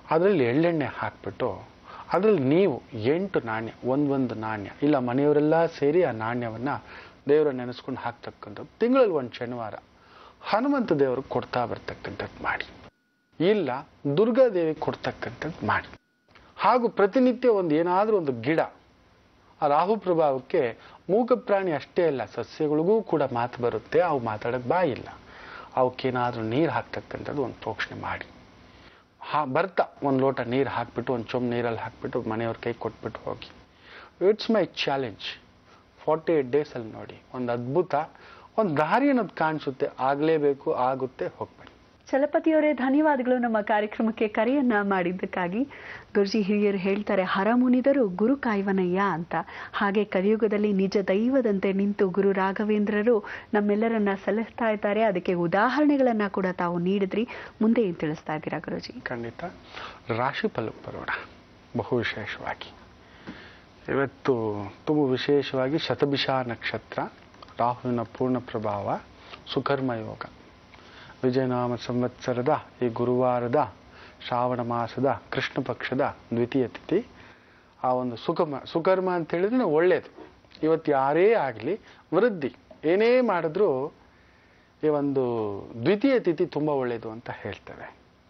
ಅದರಲ್ಲಿ ಎಳ್ಳೆಣ್ಣೆ ಹಾಕ್ಬಿಟ್ಟು ಅದರಲ್ಲಿ ನೀವು ಎಂಟು ನಾಣ್ಯ ಒಂದೊಂದು ನಾಣ್ಯ ಇಲ್ಲ ಮನೆಯವರೆಲ್ಲ ಸೇರಿ ಆ ನಾಣ್ಯವನ್ನು ದೇವರ ನೆನೆಸ್ಕೊಂಡು ಹಾಕ್ತಕ್ಕಂಥದ್ದು ತಿಂಗಳಲ್ಲಿ ಒಂದು ಶನಿವಾರ ಹನುಮಂತ ದೇವ್ರಿಗೆ ಕೊಡ್ತಾ ಬರ್ತಕ್ಕಂಥದ್ದು ಮಾಡಿ ಇಲ್ಲ ದುರ್ಗಾದೇವಿಗೆ ಕೊಡ್ತಕ್ಕಂಥದ್ದು ಮಾಡಿ ಹಾಗೂ ಪ್ರತಿನಿತ್ಯ ಒಂದು ಏನಾದರೂ ಒಂದು ಗಿಡ ಆ ರಾಹು ಪ್ರಭಾವಕ್ಕೆ ಮೂಕ ಪ್ರಾಣಿ ಅಷ್ಟೇ ಅಲ್ಲ ಸಸ್ಯಗಳಿಗೂ ಕೂಡ ಮಾತು ಬರುತ್ತೆ ಅವು ಮಾತಾಡೋಕ್ಕೆ ಬಾಯಿಲ್ಲ ಅವಕ್ಕೇನಾದರೂ ನೀರು ಹಾಕ್ತಕ್ಕಂಥದ್ದು ಒಂದು ಪ್ರೋಕ್ಷಣೆ ಮಾಡಿ ಹಾ ಬರ್ತಾ ಒಂದು ಲೋಟ ನೀರು ಹಾಕ್ಬಿಟ್ಟು ಒಂದು ಚೊಂಬು ನೀರಲ್ಲಿ ಹಾಕ್ಬಿಟ್ಟು ಮನೆಯವ್ರ ಕೈ ಕೊಟ್ಬಿಟ್ಟು ಹೋಗಿ it's my challenge forty eight ಡೇಸಲ್ಲಿ ನೋಡಿ ಒಂದು ಅದ್ಭುತ ಒಂದು ದಾರಿ ಅನ್ನೋದು ಕಾಣಿಸುತ್ತೆ ಆಗಲೇಬೇಕು ಆಗುತ್ತೆ ಹೋಗ್ಬೇಡಿ
ಚಲಪತಿಯವರೇ ಧನ್ಯವಾದಗಳು ನಮ್ಮ ಕಾರ್ಯಕ್ರಮಕ್ಕೆ ಕರೆಯನ್ನ ಮಾಡಿದ್ದಕ್ಕಾಗಿ ಗುರುಜಿ ಹಿರಿಯರು ಹೇಳ್ತಾರೆ ಹರ ಮುನಿದರು ಗುರು ಕಾಯ್ವನಯ್ಯ ಅಂತ ಹಾಗೆ ಕಲಿಯುಗದಲ್ಲಿ ನಿಜ ದೈವದಂತೆ ನಿಂತು ಗುರು ರಾಘವೇಂದ್ರರು ನಮ್ಮೆಲ್ಲರನ್ನ ಸಲಹಿಸ್ತಾ ಇದ್ದಾರೆ ಅದಕ್ಕೆ ಉದಾಹರಣೆಗಳನ್ನ ಕೂಡ ತಾವು ನೀಡಿದ್ರಿ ಮುಂದೆ ಏನ್ ತಿಳಿಸ್ತಾ ಇದ್ದೀರಾ ಗುರುಜಿ
ಖಂಡಿತ ರಾಶಿ ಫಲಕ್ಕೆ ಬರೋಣ ಬಹು ವಿಶೇಷವಾಗಿ ಇವತ್ತು ತುಂಬ ವಿಶೇಷವಾಗಿ ಶತಭಿಷ ನಕ್ಷತ್ರ ರಾಹುವಿನ ಪೂರ್ಣ ಪ್ರಭಾವ ಸುಕರ್ಮ ಯೋಗ ವಿಜಯನಾಮ ಸಂವತ್ಸರದ ಈ ಗುರುವಾರದ ಶ್ರಾವಣ ಮಾಸದ ಕೃಷ್ಣ ಪಕ್ಷದ ದ್ವಿತೀಯ ತಿಥಿ ಆ ಒಂದು ಸುಕರ್ಮ ಸುಕರ್ಮ ಅಂತ ಹೇಳಿದ್ರೆ ಒಳ್ಳೆಯದು ಇವತ್ತು ಯಾರೇ ಆಗಲಿ ವೃದ್ಧಿ ಏನೇ ಮಾಡಿದ್ರೂ ಈ ಒಂದು ದ್ವಿತೀಯ ತಿಥಿ ತುಂಬ ಒಳ್ಳೆಯದು ಅಂತ ಹೇಳ್ತೇವೆ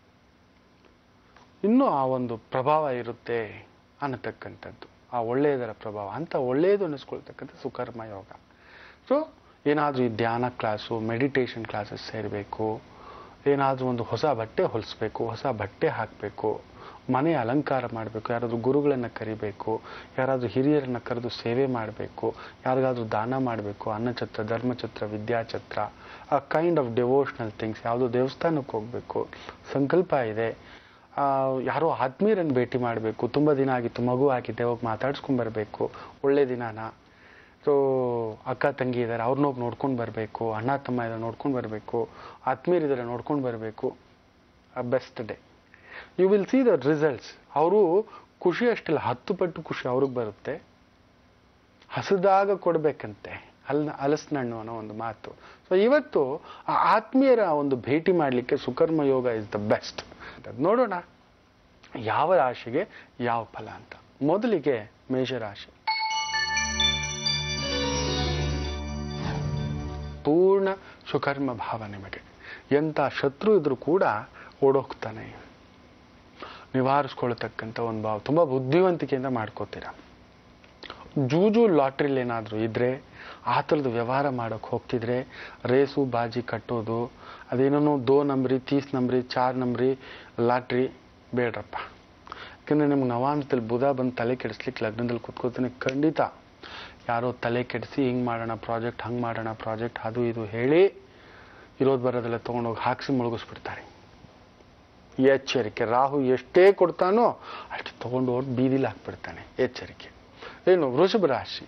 ಇನ್ನೂ ಆ ಒಂದು ಪ್ರಭಾವ ಇರುತ್ತೆ ಅನ್ನತಕ್ಕಂಥದ್ದು ಆ ಒಳ್ಳೆಯದರ ಪ್ರಭಾವ ಅಂತ ಒಳ್ಳೆಯದು ಅನ್ನಿಸ್ಕೊಳ್ತಕ್ಕಂಥ ಸುಕರ್ಮ ಯೋಗ ಸೊ ಏನಾದರೂ ಈ ಧ್ಯಾನ ಕ್ಲಾಸು ಮೆಡಿಟೇಷನ್ ಕ್ಲಾಸಸ್ ಸೇರಬೇಕು ಏನಾದರೂ ಒಂದು ಹೊಸ ಬಟ್ಟೆ ಹೊಲಿಸ್ಬೇಕು ಹೊಸ ಬಟ್ಟೆ ಹಾಕಬೇಕು ಮನೆ ಅಲಂಕಾರ ಮಾಡಬೇಕು ಯಾರಾದರೂ ಗುರುಗಳನ್ನು ಕರಿಬೇಕು ಯಾರಾದರೂ ಹಿರಿಯರನ್ನು ಕರೆದು ಸೇವೆ ಮಾಡಬೇಕು ಯಾರಿಗಾದ್ರೂ ದಾನ ಮಾಡಬೇಕು ಅನ್ನಛತ್ರ ಧರ್ಮಛತ್ರ ವಿದ್ಯಾಛತ್ರ ಆ ಕೈಂಡ್ ಆಫ್ ಡೆವೋಷ್ನಲ್ ಥಿಂಗ್ಸ್ ಯಾವುದೋ ದೇವಸ್ಥಾನಕ್ಕೆ ಹೋಗಬೇಕು ಸಂಕಲ್ಪ ಇದೆ ಆ, ಯಾರೋ ಆತ್ಮೀಯರನ್ನು ಭೇಟಿ ಮಾಡಬೇಕು ತುಂಬ ದಿನ ಆಗಿತ್ತು ಮಗು ಆಗಿದೆ ಹೋಗಿ ಮಾತಾಡ್ಸ್ಕೊಂಬರ್ಬೇಕು ಒಳ್ಳೆ ದಿನಾನ ಸೊ ಅಕ್ಕ ತಂಗಿ ಇದ್ದಾರೆ ಅವ್ರನ್ನ ಹೋಗಿ ನೋಡ್ಕೊಂಡು ಬರಬೇಕು ಅಣ್ಣ ತಮ್ಮ ಇದ್ದಾರೆ ನೋಡ್ಕೊಂಡು ಬರಬೇಕು ಆತ್ಮೀಯರಿದ್ದಾರೆ ನೋಡ್ಕೊಂಡು ಬರಬೇಕು best day you will see the results ಅವರು ಖುಷಿ ಅಷ್ಟಿಲ್ಲ ಹತ್ತು ಪಟ್ಟು ಖುಷಿ ಅವ್ರಿಗೆ ಬರುತ್ತೆ ಹಸಿದಾಗ ಕೊಡಬೇಕಂತೆ ಹಲ್ ಹಲಸಿನಣ್ಣು ಅನ್ನೋ ಒಂದು ಮಾತು ಸೊ ಇವತ್ತು ಆ ಆತ್ಮೀಯರ ಒಂದು ಭೇಟಿ ಮಾಡಲಿಕ್ಕೆ Sukarma yoga is the best ನೋಡೋಣ ಯಾವ ರಾಶಿಗೆ ಯಾವ ಫಲ ಅಂತ ಮೊದಲಿಗೆ ಮೇಷರಾಶಿ ಪೂರ್ಣ ಸುಕರ್ಮ ಭಾವ ನಿಮಗೆ ಎಂಥ ಶತ್ರು ಇದ್ರೂ ಕೂಡ ಓಡೋಗ್ತಾನೆ ನಿವಾರಿಸ್ಕೊಳ್ತಕ್ಕಂಥ ಒಂದು ಭಾವ ತುಂಬ ಬುದ್ಧಿವಂತಿಕೆಯಿಂದ ಮಾಡ್ಕೋತೀರ ಜೂಜು ಲಾಟ್ರಿಲಿ ಏನಾದರೂ ಇದ್ದರೆ ಆ ಥರದ ವ್ಯವಹಾರ ಮಾಡೋಕ್ಕೆ ಹೋಗ್ತಿದ್ರೆ ರೇಸು ಬಾಜಿ ಕಟ್ಟೋದು ಅದೇನೋ ದೋ ನಂಬ್ರಿ ತೀಸ್ ನಂಬ್ರಿ ಚಾರ್ ನಂಬ್ರಿ ಲಾಟ್ರಿ ಬೇಡ್ರಪ್ಪ ಯಾಕಂದರೆ ನಿಮ್ಗೆ ನವಾಂತದಲ್ಲಿ ಬುಧ ಬಂದು ತಲೆ ಕೆಡಿಸ್ಲಿಕ್ಕೆ ಲಗ್ನದಲ್ಲಿ ಕೂತ್ಕೋತಾನೆ ಖಂಡಿತ ಯಾರೋ ತಲೆ ಕೆಡಿಸಿ ಹಿಂಗೆ ಮಾಡೋಣ ಪ್ರಾಜೆಕ್ಟ್ ಹಂಗೆ ಮಾಡೋಣ ಪ್ರಾಜೆಕ್ಟ್ ಅದು ಇದು ಹೇಳಿ ಇರೋದು ಬರೋದೆಲ್ಲ ತೊಗೊಂಡೋಗಿ ಹಾಕ್ಸಿ ಮುಳುಗಿಸ್ಬಿಡ್ತಾರೆ ಎಚ್ಚರಿಕೆ ರಾಹು ಎಷ್ಟೇ ಕೊಡ್ತಾನೋ ಅಷ್ಟು ತೊಗೊಂಡು ಹೋಗಿ ಬೀದಿಲಿ ಹಾಕ್ಬಿಡ್ತಾನೆ ಎಚ್ಚರಿಕೆ ಏನು ವೃಷಭ ರಾಶಿ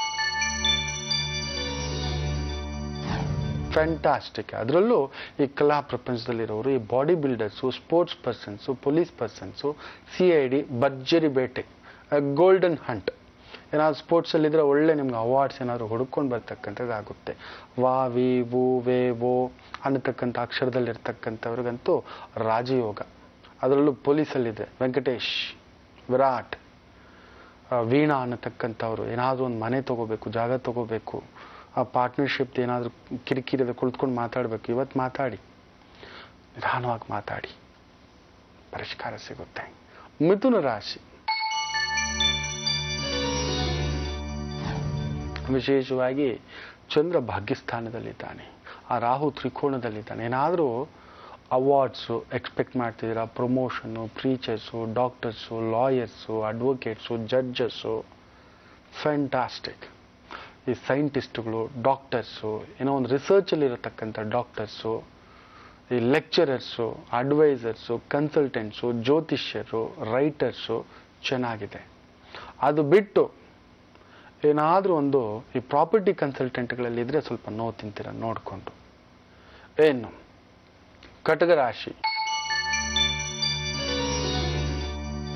ಫ್ಯಾಂಟಾಸ್ಟಿಕ್ ಅದರಲ್ಲೂ ಈ ಕಲಾ ಪ್ರಪಂಚದಲ್ಲಿರೋರು ಈ body builders sports persons police persons C I D ಭರ್ಜರಿ ಬೇಟೆ ಗೋಲ್ಡನ್ ಹಂಟ್ ಏನಾದ್ರು ಸ್ಪೋರ್ಟ್ಸಲ್ಲಿದ್ದರೆ ಒಳ್ಳೆ ನಿಮ್ಗೆ ಅವಾರ್ಡ್ಸ್ ಏನಾದರೂ ಹುಡ್ಕೊಂಡು ಬರ್ತಕ್ಕಂಥದ್ದಾಗುತ್ತೆ ವಾ ವಿ ವು ವೇ ವೋ ಅನ್ನತಕ್ಕಂಥ ಅಕ್ಷರದಲ್ಲಿರ್ತಕ್ಕಂಥವ್ರಿಗಂತೂ ರಾಜಯೋಗ ಅದರಲ್ಲೂ ಪೊಲೀಸಲ್ಲಿದೆ ವೆಂಕಟೇಶ್ ವಿರಾಟ್ ಆ, ವೀಣಾ ಅನ್ನತಕ್ಕಂಥವ್ರು ಏನಾದರೂ ಒಂದು ಮನೆ ತಗೋಬೇಕು ಜಾಗ ತಗೋಬೇಕು ಆ ಪಾರ್ಟ್ನರ್ಶಿಪ್ ಏನಾದರೂ ಕಿರಿಕಿರಿದ ಕುಳಿತುಕೊಂಡು ಮಾತಾಡಬೇಕು ಇವತ್ತು ಮಾತಾಡಿ ನಿಧಾನವಾಗಿ ಮಾತಾಡಿ ಪರಿಷ್ಕಾರ ಸಿಗುತ್ತೆ ಮಿಥುನ ರಾಶಿ ವಿಶೇಷವಾಗಿ ಚಂದ್ರ ಭಾಗ್ಯಸ್ಥಾನದಲ್ಲಿದ್ದಾನೆ ಆ ರಾಹು ತ್ರಿಕೋಣದಲ್ಲಿದ್ದಾನೆ ಏನಾದರೂ ಅವಾರ್ಡ್ಸು ಎಕ್ಸ್ಪೆಕ್ಟ್ ಮಾಡ್ತಿದ್ದೀರಾ promotion preachers doctors lawyers advocates judges fantastic ಈ ಸೈಂಟಿಸ್ಟ್ಗಳು ಡಾಕ್ಟರ್ಸು ಏನೋ ಒಂದು ರಿಸರ್ಚಲ್ಲಿರತಕ್ಕಂಥ ಡಾಕ್ಟರ್ಸು ಈ ಲೆಕ್ಚರರ್ಸು ಅಡ್ವೈಸರ್ಸು ಕನ್ಸಲ್ಟೆಂಟ್ಸು ಜ್ಯೋತಿಷ್ಯರು ರೈಟರ್ಸು ಚೆನ್ನಾಗಿದೆ ಅದು ಬಿಟ್ಟು ಏನಾದರೂ ಒಂದು ಈ ಪ್ರಾಪರ್ಟಿ ಕನ್ಸಲ್ಟೆಂಟ್ಗಳಲ್ಲಿ ಇದ್ರೆ ಸ್ವಲ್ಪ ನೋವು ತಿಂತೀರ ನೋಡಿಕೊಂಡು ಏನು ಕಟಕ ರಾಶಿ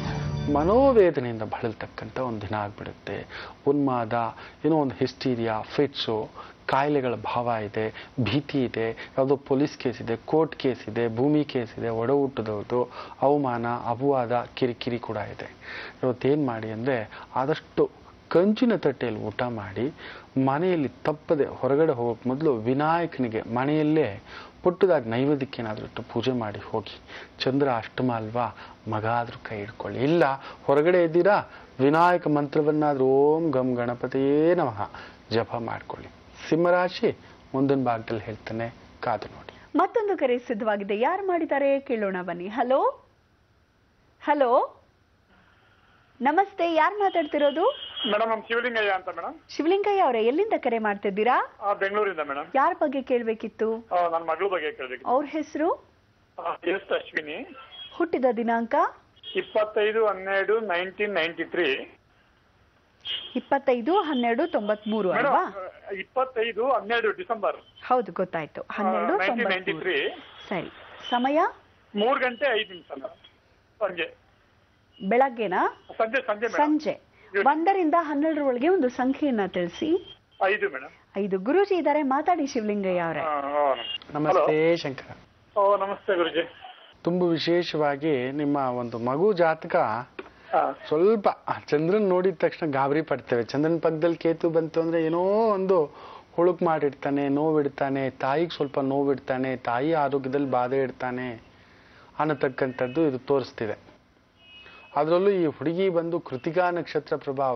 ಮನೋವೇದನೆಯಿಂದ ಬಳಲ್ತಕ್ಕಂಥ ಒಂದು ದಿನ ಆಗ್ಬಿಡುತ್ತೆ ಉನ್ಮಾದ ಏನೋ ಒಂದು ಹಿಸ್ಟೀರಿಯಾ ಫಿಟ್ಸು ಕಾಯಿಲೆಗಳ ಭಾವ ಇದೆ ಭೀತಿ ಇದೆ ಯಾವುದೋ ಪೊಲೀಸ್ ಕೇಸ್ ಇದೆ ಕೋರ್ಟ್ ಕೇಸ್ ಇದೆ ಭೂಮಿ ಕೇಸ್ ಇದೆ ಒಡ ಹುಟ್ಟದವ್ರದ್ದು ಅವಮಾನ ಅಪವಾದ ಕಿರಿಕಿರಿ ಕೂಡ ಇದೆ ಇವತ್ತೇನು ಮಾಡಿ ಅಂದರೆ ಆದಷ್ಟು ಕಂಚಿನ ತಟ್ಟೆಯಲ್ಲಿ ಊಟ ಮಾಡಿ ಮನೆಯಲ್ಲಿ ತಪ್ಪದೆ ಹೊರಗಡೆ ಹೋಗೋಕೆ ಮೊದಲು ವಿನಾಯಕನಿಗೆ ಮನೆಯಲ್ಲೇ ಪುಟ್ಟದಾಗಿ ನೈವೇದ್ಯಕ್ಕೆ ಏನಾದರೂ ಇಟ್ಟು ಪೂಜೆ ಮಾಡಿ ಹೋಗಿ ಚಂದ್ರ ಅಷ್ಟಮ ಅಲ್ವಾ ಮಗ ಆದರೂ ಕೈ ಹಿಡ್ಕೊಳ್ಳಿ ಇಲ್ಲ ಹೊರಗಡೆ ಇದ್ದೀರಾ ವಿನಾಯಕ ಮಂತ್ರವನ್ನಾದ್ರೂ ಓಂ ಗಂ ಗಣಪತಿಯೇ ನಮಃ ಜಪ ಮಾಡ್ಕೊಳ್ಳಿ ಸಿಂಹರಾಶಿ ಮುಂದಿನ ಭಾಗದಲ್ಲಿ ಹೇಳ್ತಾನೆ ಕಾದು ನೋಡಿ
ಮತ್ತೊಂದು ಕರೆ ಸಿದ್ಧವಾಗಿದೆ ಯಾರು ಮಾಡಿದ್ದಾರೆ ಕೇಳೋಣ ಬನ್ನಿ ಹಲೋ ಹಲೋ ನಮಸ್ತೆ ಯಾರು ಮಾತಾಡ್ತಿರೋದು
ಮೇಡಮ್ ನಮ್ ಶಿವಲಿಂಗಯ್ಯ ಅಂತ ಮೇಡಮ್
ಶಿವಲಿಂಗಯ್ಯ ಅವರೇ ಎಲ್ಲಿಂದ ಕರೆ ಮಾಡ್ತಿದ್ದೀರಾ
ಬೆಂಗಳೂರಿಂದ ಮೇಡಮ್
ಯಾರ ಬಗ್ಗೆ ಕೇಳ್ಬೇಕಿತ್ತು
ನನ್ನ ಮಗಳ ಬಗ್ಗೆ ಕೇಳಬೇಕು
ಅವ್ರ ಹೆಸರು
ಎಸ್ ಅಶ್ವಿನಿ
ಹುಟ್ಟಿದ ದಿನಾಂಕ
ಇಪ್ಪತ್ತೈದು ಹನ್ನೆರಡು ನೈನ್ಟೀನ್ ನೈನ್ಟಿ ತ್ರೀ
ಇಪ್ಪತ್ತೈದು ಹನ್ನೆರಡು ತೊಂಬತ್ಮೂರು ಅಲ್ವಾ
ಮೇಡಮ್ ಇಪ್ಪತ್ತೈದು ಹನ್ನೆರಡು ಡಿಸೆಂಬರ್
ಹೌದು ಗೊತ್ತಾಯ್ತು ಹನ್ನೆರಡು
ನೈನ್ಟೀನ್ ನೈನ್ಟಿ
ತೊಂಬತ್ಮೂರು
ತ್ರೀ
ಸರಿ ಸಮಯ
ಮೂರು ಗಂಟೆ ಐದು ನಿಮಿಷ ಮೇಡಮ್ ಸಂಜೆ
ಬೆಳಗ್ಗೆನಾ
ಸಂಜೆ ಸಂಜೆ ಮೇಡಮ್
ಸಂಜೆ ಒಂದರಿಂದ ಹನ್ನೆರಡರೊಳಗೆ ಒಂದು ಸಂಖ್ಯೆಯನ್ನ ತಿಳಿಸಿ
ಐದು ಮೇಡಮ್
ಐದು ಗುರೂಜಿ ಇದ್ದಾರೆ ಮಾತಾಡಿ ಶಿವಲಿಂಗಯ್ಯ ಅವರೇ
ನಮಸ್ತೆ ಶಂಕರ
ಓ ನಮಸ್ತೆ ಗುರುಜಿ
ತುಂಬ ವಿಶೇಷವಾಗಿ ನಿಮ್ಮ ಒಂದು ಮಗು ಜಾತಕ
ಹಾ
ಸ್ವಲ್ಪ ಆ ಚಂದ್ರನ್ ನೋಡಿದ ತಕ್ಷಣ ಗಾಬರಿ ಪಡ್ತೇವೆ ಚಂದ್ರನ ಪಕ್ಕದಲ್ಲಿ ಕೇತು ಬಂತು ಅಂದ್ರೆ ಏನೋ ಒಂದು ಹುಳುಕ್ ಮಾಡಿಡ್ತಾನೆ ನೋವಿಡ್ತಾನೆ ತಾಯಿಗೆ ಸ್ವಲ್ಪ ನೋವಿಡ್ತಾನೆ ತಾಯಿ ಆರೋಗ್ಯದಲ್ಲಿ ಬಾಧೆ ಇಡ್ತಾನೆ ಅನ್ನತಕ್ಕಂಥದ್ದು ಇದು ತೋರಿಸ್ತಿದೆ ಅದರಲ್ಲೂ ಈ ಹುಡುಗಿ ಬಂದು ಕೃತಿಕಾ ನಕ್ಷತ್ರ ಪ್ರಭಾವ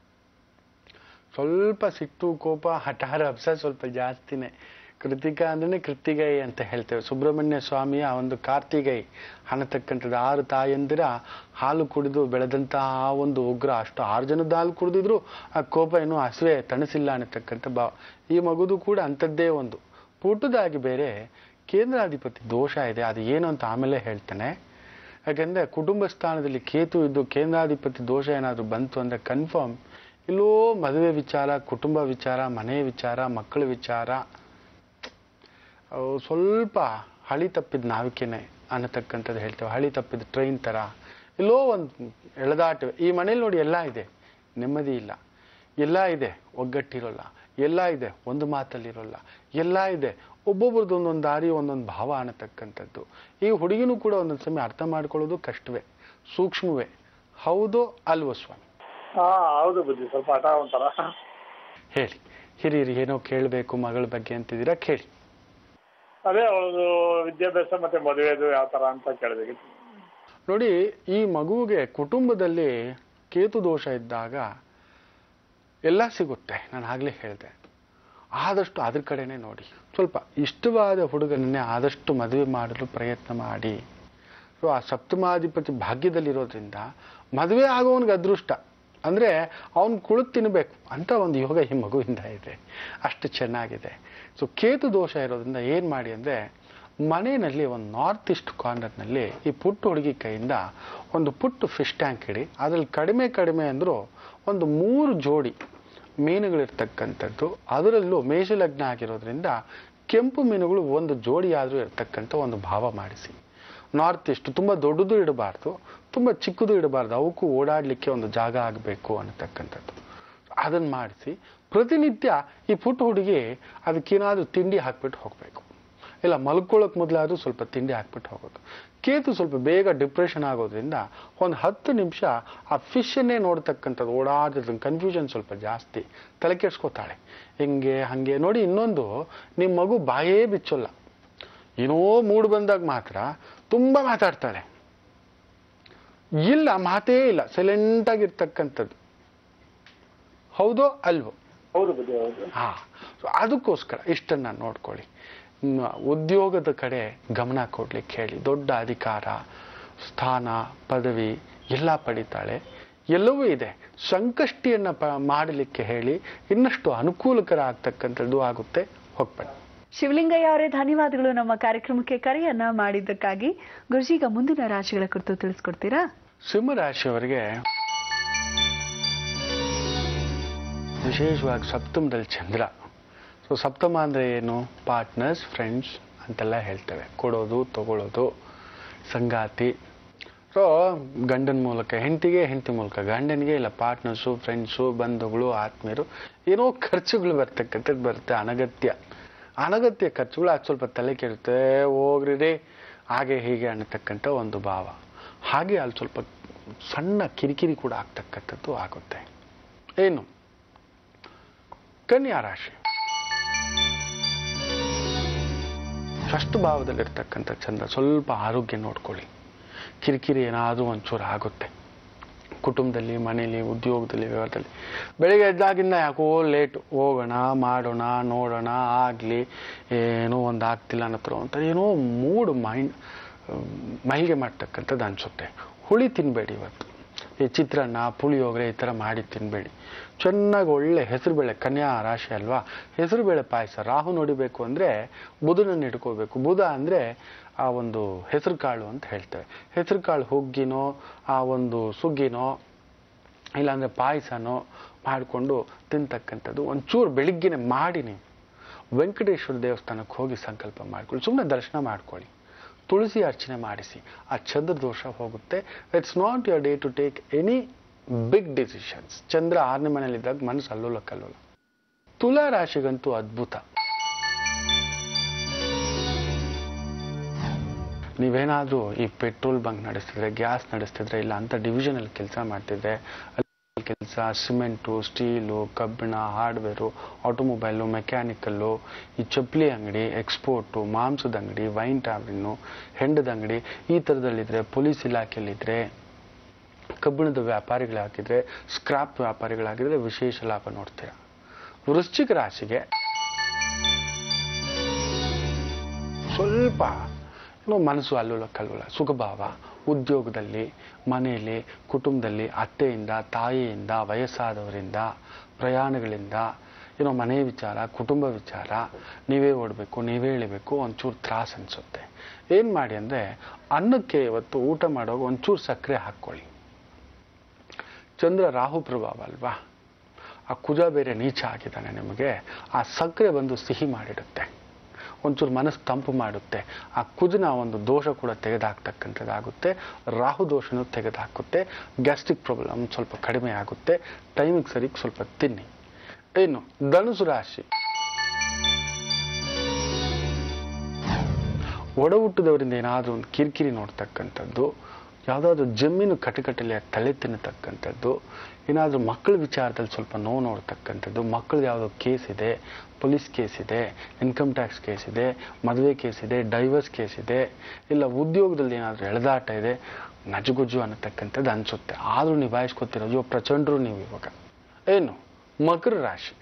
ಸ್ವಲ್ಪ ಸಿಟ್ಟು ಕೋಪ ಹಠಾರ ಹಬ್ಸ ಸ್ವಲ್ಪ ಜಾಸ್ತಿನೇ ಕೃತಿಕಾ ಅಂದ್ರೆ ಕೃತಿಗೈ ಅಂತ ಹೇಳ್ತೇವೆ ಸುಬ್ರಹ್ಮಣ್ಯ ಸ್ವಾಮಿಯ ಒಂದು ಕಾರ್ತಿಗೈ ಅನ್ನತಕ್ಕಂಥದ್ದು ಆರು ತಾಯಂದಿರ ಹಾಲು ಕುಡಿದು ಬೆಳೆದಂತಹ ಆ ಒಂದು ಉಗ್ರ ಅಷ್ಟು ಆರು ಜನದ ಹಾಲು ಕುಡಿದಿದ್ರು ಆ ಕೋಪ ಏನೂ ಹಸುವೆ ತಣಿಸಿಲ್ಲ ಅನ್ನತಕ್ಕಂಥ ಭಾವ ಈ ಮಗುದು ಕೂಡ ಅಂಥದ್ದೇ ಒಂದು ಪುಟ್ಟದಾಗಿ ಬೇರೆ ಕೇಂದ್ರಾಧಿಪತಿ ದೋಷ ಇದೆ ಅದು ಏನು ಅಂತ ಆಮೇಲೆ ಹೇಳ್ತಾನೆ ಯಾಕೆಂದ್ರೆ ಕುಟುಂಬ ಸ್ಥಾನದಲ್ಲಿ ಕೇತು ಇದ್ದು ಕೇಂದ್ರಾಧಿಪತಿ ದೋಷ ಏನಾದರೂ ಬಂತು ಅಂದ್ರೆ ಕನ್ಫರ್ಮ್ ಇಲ್ಲೋ ಮದುವೆ ವಿಚಾರ ಕುಟುಂಬ ವಿಚಾರ ಮನೆ ವಿಚಾರ ಮಕ್ಕಳ ವಿಚಾರ ಅವು ಸ್ವಲ್ಪ ಹಳಿ ತಪ್ಪಿದ ನಾವಿಕೆನೆ ಅನ್ನತಕ್ಕಂಥದ್ದು ಹೇಳ್ತೇವೆ ಹಳಿ ತಪ್ಪಿದ ಟ್ರೈನ್ ಥರ ಎಲ್ಲೋ ಒಂದು ಎಳೆದಾಟ ಈ ಮನೇಲಿ ನೋಡಿ ಎಲ್ಲ ಇದೆ ನೆಮ್ಮದಿ ಇಲ್ಲ ಎಲ್ಲ ಇದೆ ಒಗ್ಗಟ್ಟಿರೋಲ್ಲ ಎಲ್ಲ ಇದೆ ಒಂದು ಮಾತಲ್ಲಿರೋಲ್ಲ ಎಲ್ಲ ಇದೆ ಒಬ್ಬೊಬ್ರದ್ದು ಒಂದೊಂದು ದಾರಿ ಒಂದೊಂದು ಭಾವ ಅನ್ನತಕ್ಕಂಥದ್ದು ಈ ಹುಡುಗಿನೂ ಕೂಡ ಒಂದೊಂದು ಸಮಯ ಅರ್ಥ ಮಾಡ್ಕೊಳ್ಳೋದು ಕಷ್ಟವೇ ಸೂಕ್ಷ್ಮವೇ ಹೌದೋ ಅಲ್ವೋ ಸ್ವಾಮಿ
ಹಾ ಹೌದು ಬುದ್ಧಿ ಸ್ವಲ್ಪ ಹಠ ಒಂಥರ
ಹೇಳಿ ಹಿರಿಯರು ಏನೋ ಕೇಳಬೇಕು ಮಗಳ ಬಗ್ಗೆ ಅಂತಿದ್ದೀರಾ ಕೇಳಿ
ಅದೇ ಅವಳದು ವಿದ್ಯಾಭ್ಯಾಸ ಮತ್ತೆ ಮದುವೆದು ಯಾವ ತರ ಅಂತ ಕೇಳಬೇಕಿತ್ತು
ನೋಡಿ ಈ ಮಗುವಿಗೆ ಕುಟುಂಬದಲ್ಲಿ ಕೇತು ದೋಷ ಇದ್ದಾಗ ಎಲ್ಲ ಸಿಗುತ್ತೆ ನಾನು ಆಗಲೇ ಹೇಳಿದೆ ಆದಷ್ಟು ಅದ್ರ ಕಡೆನೇ ನೋಡಿ ಸ್ವಲ್ಪ ಇಷ್ಟವಾದ ಹುಡುಗನನ್ನೇ ಆದಷ್ಟು ಮದುವೆ ಮಾಡಲು ಪ್ರಯತ್ನ ಮಾಡಿ ಸೊ ಆ ಸಪ್ತಮಾಧಿಪತಿ ಭಾಗ್ಯದಲ್ಲಿರೋದ್ರಿಂದ ಮದುವೆ ಆಗೋವನಿಗೆ ಅದೃಷ್ಟ ಅಂದರೆ ಅವನು ಕುಳಿತು ತಿನ್ನಬೇಕು ಅಂತ ಒಂದು ಯೋಗ ಈ ಮಗುವಿಂದ ಇದೆ ಅಷ್ಟು ಚೆನ್ನಾಗಿದೆ ಸೊ ಕೇತು ದೋಷ ಇರೋದ್ರಿಂದ ಏನು ಮಾಡಿ ಅಂದರೆ ಮನೆಯಲ್ಲಿ ಒಂದು ನಾರ್ತ್ ಈಸ್ಟ್ ಕಾರ್ನರ್ನಲ್ಲಿ ಈ ಪುಟ್ಟ ಹುಡುಗಿ ಕೈಯಿಂದ ಒಂದು ಪುಟ್ಟು ಫಿಶ್ ಟ್ಯಾಂಕ್ ಇಡಿ ಅದ್ರಲ್ಲಿ ಕಡಿಮೆ ಕಡಿಮೆ ಅಂದರೂ ಒಂದು ಮೂರು ಜೋಡಿ ಮೀನುಗಳಿರ್ತಕ್ಕಂಥದ್ದು ಅದರಲ್ಲೂ ಮೇಷಲಗ್ನ ಆಗಿರೋದ್ರಿಂದ ಕೆಂಪು ಮೀನುಗಳು ಒಂದು ಜೋಡಿ ಆದರೂ ಇರ್ತಕ್ಕಂಥ ಒಂದು ಭಾವ ಮಾಡಿಸಿ ನಾರ್ತ್ ಈಸ್ಟ್ ತುಂಬ ದೊಡ್ಡದು ಇಡಬಾರ್ದು ತುಂಬ ಚಿಕ್ಕದು ಇಡಬಾರ್ದು ಅವಕ್ಕೂ ಓಡಾಡಲಿಕ್ಕೆ ಒಂದು ಜಾಗ ಆಗಬೇಕು ಅನ್ನತಕ್ಕಂಥದ್ದು ಅದನ್ನು ಮಾಡಿಸಿ ಪ್ರತಿನಿತ್ಯ ಈ ಪುಟ್ಟ ಹುಡುಗಿ ಅದಕ್ಕೇನಾದ್ರೂ ತಿಂಡಿ ಹಾಕ್ಬಿಟ್ಟು ಹೋಗಬೇಕು ಇಲ್ಲ ಮಲ್ಕೊಳ್ಳೋಕೆ ಮೊದಲಾದ್ರೂ ಸ್ವಲ್ಪ ತಿಂಡಿ ಹಾಕ್ಬಿಟ್ಟು ಹೋಗೋದು ಕೇತು ಸ್ವಲ್ಪ ಬೇಗ ಡಿಪ್ರೆಷನ್ ಆಗೋದ್ರಿಂದ ಒಂದು ಹತ್ತು ನಿಮಿಷ ಆ ಫಿಶನ್ನೇ ನೋಡ್ತಕ್ಕಂಥದ್ದು ಓಡಾಡ್ತಿರ್ತಂಗೆ ಕನ್ಫ್ಯೂಷನ್ ಸ್ವಲ್ಪ ಜಾಸ್ತಿ ತಲೆ ಕೆಡ್ಸ್ಕೊತಾಳೆ ಹಿಂಗೆ ಹಾಗೆ ನೋಡಿ ಇನ್ನೊಂದು ನಿಮ್ಮ ಮಗು ಬಾಯೇ ಬಿಚ್ಚೋಲ್ಲ ಏನೋ ಮೂಡ್ ಬಂದಾಗ ಮಾತ್ರ ತುಂಬ ಮಾತಾಡ್ತಾಳೆ ಇಲ್ಲ ಮಾತೇ ಇಲ್ಲ ಸೈಲೆಂಟ್ ಆಗಿರ್ತಕ್ಕಂಥದ್ದು ಹೌದೋ ಅಲ್ವೋ
ಹೌದು ಬುದ್ಧಿ ಹೌದು
ಹಾ ಸೊ ಅದಕ್ಕೋಸ್ಕರ ಇಷ್ಟನ್ನ ನೋಡ್ಕೊಳ್ಳಿ ಮ್, ಉದ್ಯೋಗದ ಕಡೆ ಗಮನ ಕೊಡ್ಲಿಕ್ಕೆ ಹೇಳಿ ದೊಡ್ಡ ಅಧಿಕಾರ ಸ್ಥಾನ ಪದವಿ ಎಲ್ಲ ಪಡಿತಾಳೆ ಎಲ್ಲವೂ ಇದೆ ಸಂಕಷ್ಟಿಯನ್ನ ಪ ಮಾಡಲಿಕ್ಕೆ ಹೇಳಿ ಇನ್ನಷ್ಟು ಅನುಕೂಲಕರ ಆಗ್ತಕ್ಕಂಥದ್ದು ಆಗುತ್ತೆ ಹೋಗ್ಬನ್ನಿ
ಶಿವಲಿಂಗಯ್ಯ ಅವರೇ ಧನ್ಯವಾದಗಳು ನಮ್ಮ ಕಾರ್ಯಕ್ರಮಕ್ಕೆ ಕರೆಯನ್ನ ಮಾಡಿದ್ದಕ್ಕಾಗಿ ಗುರುಜೀಗ ಮುಂದಿನ ರಾಶಿಗಳ ಕುರಿತು ತಿಳಿಸ್ಕೊಡ್ತೀರಾ
ಸಿಂಹರಾಶಿಯವರಿಗೆ ವಿಶೇಷವಾಗಿ ಸಪ್ತಮದಲ್ಲಿ ಚಂದ್ರ ಸೊ ಸಪ್ತಮ ಅಂದರೆ ಏನು ಪಾರ್ಟ್ನರ್ಸ್ ಫ್ರೆಂಡ್ಸ್ ಅಂತೆಲ್ಲ ಹೇಳ್ತೇವೆ ಕೊಡೋದು ತಗೊಳ್ಳೋದು ಸಂಗಾತಿ ಸೊ ಗಂಡನ ಮೂಲಕ ಹೆಂಡತಿಗೆ ಹೆಂಡತಿ ಮೂಲಕ ಗಂಡನಿಗೆ ಇಲ್ಲ ಪಾರ್ಟ್ನರ್ಸು ಫ್ರೆಂಡ್ಸು ಬಂಧುಗಳು ಆತ್ಮೀಯರು ಏನೋ ಖರ್ಚುಗಳು ಬರ್ತಕ್ಕಂಥದ್ದು ಬರುತ್ತೆ ಅನಗತ್ಯ ಅನಗತ್ಯ ಖರ್ಚುಗಳು ಅದು ಸ್ವಲ್ಪ ತಲೆ ಕೆಡುತ್ತೆ ಹೋಗ್ರಿ ರೀ ಹಾಗೆ ಹೀಗೆ ಅನ್ನತಕ್ಕಂಥ ಒಂದು ಭಾವ ಹಾಗೆ ಅಲ್ಲಿ ಸ್ವಲ್ಪ ಸಣ್ಣ ಕಿರಿಕಿರಿ ಕೂಡ ಆಗ್ತಕ್ಕಂಥದ್ದು ಆಗುತ್ತೆ ಏನು ಕನ್ಯಾ ರಾಶಿ ಷಷ್ಠ ಭಾವದಲ್ಲಿರ್ತಕ್ಕಂಥ ಚಂದ್ರ ಸ್ವಲ್ಪ ಆರೋಗ್ಯ ನೋಡ್ಕೊಳ್ಳಿ ಕಿರಿಕಿರಿ ಏನಾದರೂ ಒಂಚೂರು ಆಗುತ್ತೆ ಕುಟುಂಬದಲ್ಲಿ ಮನೆಯಲ್ಲಿ ಉದ್ಯೋಗದಲ್ಲಿ ವ್ಯವಹಾರದಲ್ಲಿ ಬೆಳಿಗ್ಗೆ ಎದ್ದಾಗಿಂದ ಯಾಕೋ ಲೇಟ್ ಹೋಗೋಣ ಮಾಡೋಣ ನೋಡೋಣ ಆಗಲಿ ಏನೋ ಒಂದು ಆಗ್ತಿಲ್ಲ ಅನ್ನತ್ರ ಅಂತ ಏನೋ ಮೂಡ್ ಮೈಂಡ್ ಮೈಗೆ ಮಾಡ್ತಕ್ಕಂಥದ್ದು ಅನಿಸುತ್ತೆ ಹುಳಿ ತಿನ್ನಬೇಡಿ ಇವತ್ತು ಈ ಚಿತ್ರಾನ್ನ ಪುಳಿಯೋಗರೆ ಈ ಥರ ಮಾಡಿ ತಿನ್ನಬೇಡಿ ಚೆನ್ನಾಗಿ ಒಳ್ಳೆ ಹೆಸರುಬೇಳೆ ಕನ್ಯಾ ರಾಶಿ ಅಲ್ವಾ ಹೆಸರುಬೇಳೆ ಪಾಯಸ ರಾಹು ನೋಡಿಬೇಕು ಅಂದರೆ ಬುಧನನ್ನು ಇಟ್ಕೋಬೇಕು ಬುಧ ಅಂದರೆ ಆ ಒಂದು ಹೆಸರು ಕಾಳು ಅಂತ ಹೇಳ್ತೇವೆ ಹೆಸರು ಕಾಳು ಹುಗ್ಗಿನೋ ಆ ಒಂದು ಸುಗ್ಗಿನೋ ಇಲ್ಲಾಂದರೆ ಪಾಯಸನೋ ಮಾಡಿಕೊಂಡು ತಿಂತಕ್ಕಂಥದ್ದು ಒಂಚೂರು ಬೆಳಿಗ್ಗೆನೆ ಮಾಡಿ ನೀವು ವೆಂಕಟೇಶ್ವರ ದೇವಸ್ಥಾನಕ್ಕೆ ಹೋಗಿ ಸಂಕಲ್ಪ ಮಾಡ್ಕೊಳ್ಳಿ ಸುಮ್ಮನೆ ದರ್ಶನ ಮಾಡ್ಕೊಳ್ಳಿ ತುಳಸಿ ಅರ್ಚನೆ ಮಾಡಿಸಿ ಆ ಚಂದ್ರ ದೋಷ ಹೋಗುತ್ತೆ it's not your day to take any big decisions ಚಂದ್ರ ಆರನೇ ಮನೇಲಿದ್ದಾಗ ಮನಸ್ಸು ಅಲ್ಲೋಲ ಕಲ್ಲೋಲ ತುಲಾ ರಾಶಿಗಂತೂ ಅದ್ಭುತ ನೀವೇನಾದರೂ ಈ ಪೆಟ್ರೋಲ್ ಬಂಕ್ ನಡೆಸ್ತಿದ್ರೆ ಗ್ಯಾಸ್ ನಡೆಸ್ತಿದ್ರೆ ಇಲ್ಲ ಅಂತ ಡಿವಿಷನಲ್ಲಿ ಕೆಲಸ ಮಾಡ್ತಿದ್ರೆ ಕೆಲಸ ಸಿಮೆಂಟು ಸ್ಟೀಲು ಕಬ್ಬಿಣ ಹಾರ್ಡ್ವೇರು ಆಟೋಮೊಬೈಲು ಮೆಕ್ಯಾನಿಕಲ್ಲು ಈ ಚಪ್ಪಲಿ ಅಂಗಡಿ ಎಕ್ಸ್ಪೋರ್ಟು ಮಾಂಸದ ಅಂಗಡಿ ವೈನ್ ಟ್ಯಾಬ್ರಿನ್ನು ಹೆಂಡದ ಅಂಗಡಿ ಈ ಥರದಲ್ಲಿದ್ದರೆ ಪೊಲೀಸ್ ಇಲಾಖೆಯಲ್ಲಿದ್ದರೆ ಕಬ್ಬಿಣದ ವ್ಯಾಪಾರಿಗಳಾಗಿದ್ರೆ ಸ್ಕ್ರಾಪ್ ವ್ಯಾಪಾರಿಗಳಾಗಿದ್ರೆ ವಿಶೇಷ ಲಾಭ ನೋಡ್ತೀರ ವೃಶ್ಚಿಕ ರಾಶಿಗೆ ಸ್ವಲ್ಪ ಏನೋ ಮನಸ್ಸು ಅಲ್ಲೋಲ ಕಲ್ಲೋಲ ಸುಖಭಾವ ಉದ್ಯೋಗದಲ್ಲಿ ಮನೆಯಲ್ಲಿ ಕುಟುಂಬದಲ್ಲಿ ಅತ್ತೆಯಿಂದ ತಾಯಿಯಿಂದ ವಯಸ್ಸಾದವರಿಂದ ಪ್ರಯಾಣಗಳಿಂದ ಏನೋ ಮನೆ ವಿಚಾರ ಕುಟುಂಬ ವಿಚಾರ ನೀವೇ ಓಡಬೇಕು ನೀವೇ ಇಳಿಬೇಕು ಒಂಚೂರು ತ್ರಾಸ ಅನಿಸುತ್ತೆ ಏನು ಮಾಡಿ ಅಂದರೆ ಅನ್ನಕ್ಕೆ ಇವತ್ತು ಊಟ ಮಾಡುವಾಗ ಒಂಚೂರು ಸಕ್ಕರೆ ಹಾಕ್ಕೊಳ್ಳಿ ಚಂದ್ರ ರಾಹು ಪ್ರಭಾವ ಅಲ್ವಾ ಆ ಕುಜ ಬೇರೆ ನೀಚ ಆಗಿದ್ದಾನೆ ನಿಮಗೆ ಆ ಸಕ್ಕರೆ ಬಂದು ಸಿಹಿ ಮಾಡಿಡುತ್ತೆ ಒಂಚೂರು ಮನಸ್ಸು ತಂಪು ಮಾಡುತ್ತೆ ಆ ಕುಜನ ಒಂದು ದೋಷ ಕೂಡ ತೆಗೆದುಹಾಕ್ತಕ್ಕಂಥದ್ದಾಗುತ್ತೆ ರಾಹು ದೋಷನೂ ತೆಗೆದುಹಾಕುತ್ತೆ ಗ್ಯಾಸ್ಟ್ರಿಕ್ ಪ್ರಾಬ್ಲಮ್ ಸ್ವಲ್ಪ ಕಡಿಮೆ ಆಗುತ್ತೆ ಟೈಮಿಗೆ ಸರಿಗೆ ಸ್ವಲ್ಪ ತಿನ್ನಿ ಏನು ಧನುಸು ರಾಶಿ ಒಡ ಹುಟ್ಟಿದವರಿಂದ ಏನಾದರೂ ಒಂದು ಕಿರಿಕಿರಿ ನೋಡ್ತಕ್ಕಂಥದ್ದು ಯಾವುದಾದ್ರೂ ಜಮೀನು ಕಟಕಟಲೆಯ ತಲೆ ತಿನ್ನತಕ್ಕಂಥದ್ದು ಏನಾದರೂ ಮಕ್ಕಳ ವಿಚಾರದಲ್ಲಿ ಸ್ವಲ್ಪ ನೋವು ನೋಡ್ತಕ್ಕಂಥದ್ದು ಮಕ್ಕಳದ್ದು ಯಾವುದೋ ಕೇಸ್ ಇದೆ ಪೊಲೀಸ್ ಕೇಸ್ ಇದೆ ಇನ್ಕಮ್ ಟ್ಯಾಕ್ಸ್ ಕೇಸ್ ಇದೆ ಮದುವೆ ಕೇಸ್ ಇದೆ ಡೈವರ್ಸ್ ಕೇಸ್ ಇದೆ ಇಲ್ಲ ಉದ್ಯೋಗದಲ್ಲಿ ಏನಾದರೂ ಎಳೆದಾಟ ಇದೆ ನಜುಗುಜು ಅನ್ನತಕ್ಕಂಥದ್ದು ಅನಿಸುತ್ತೆ ಆದರೂ ನಿಭಾಯಿಸ್ಕೊತಿರೋ ಅಯ್ಯೋ ಪ್ರಚಂಡರು ನೀವು ಇವಾಗ ಏನು ಮಕರ ರಾಶಿ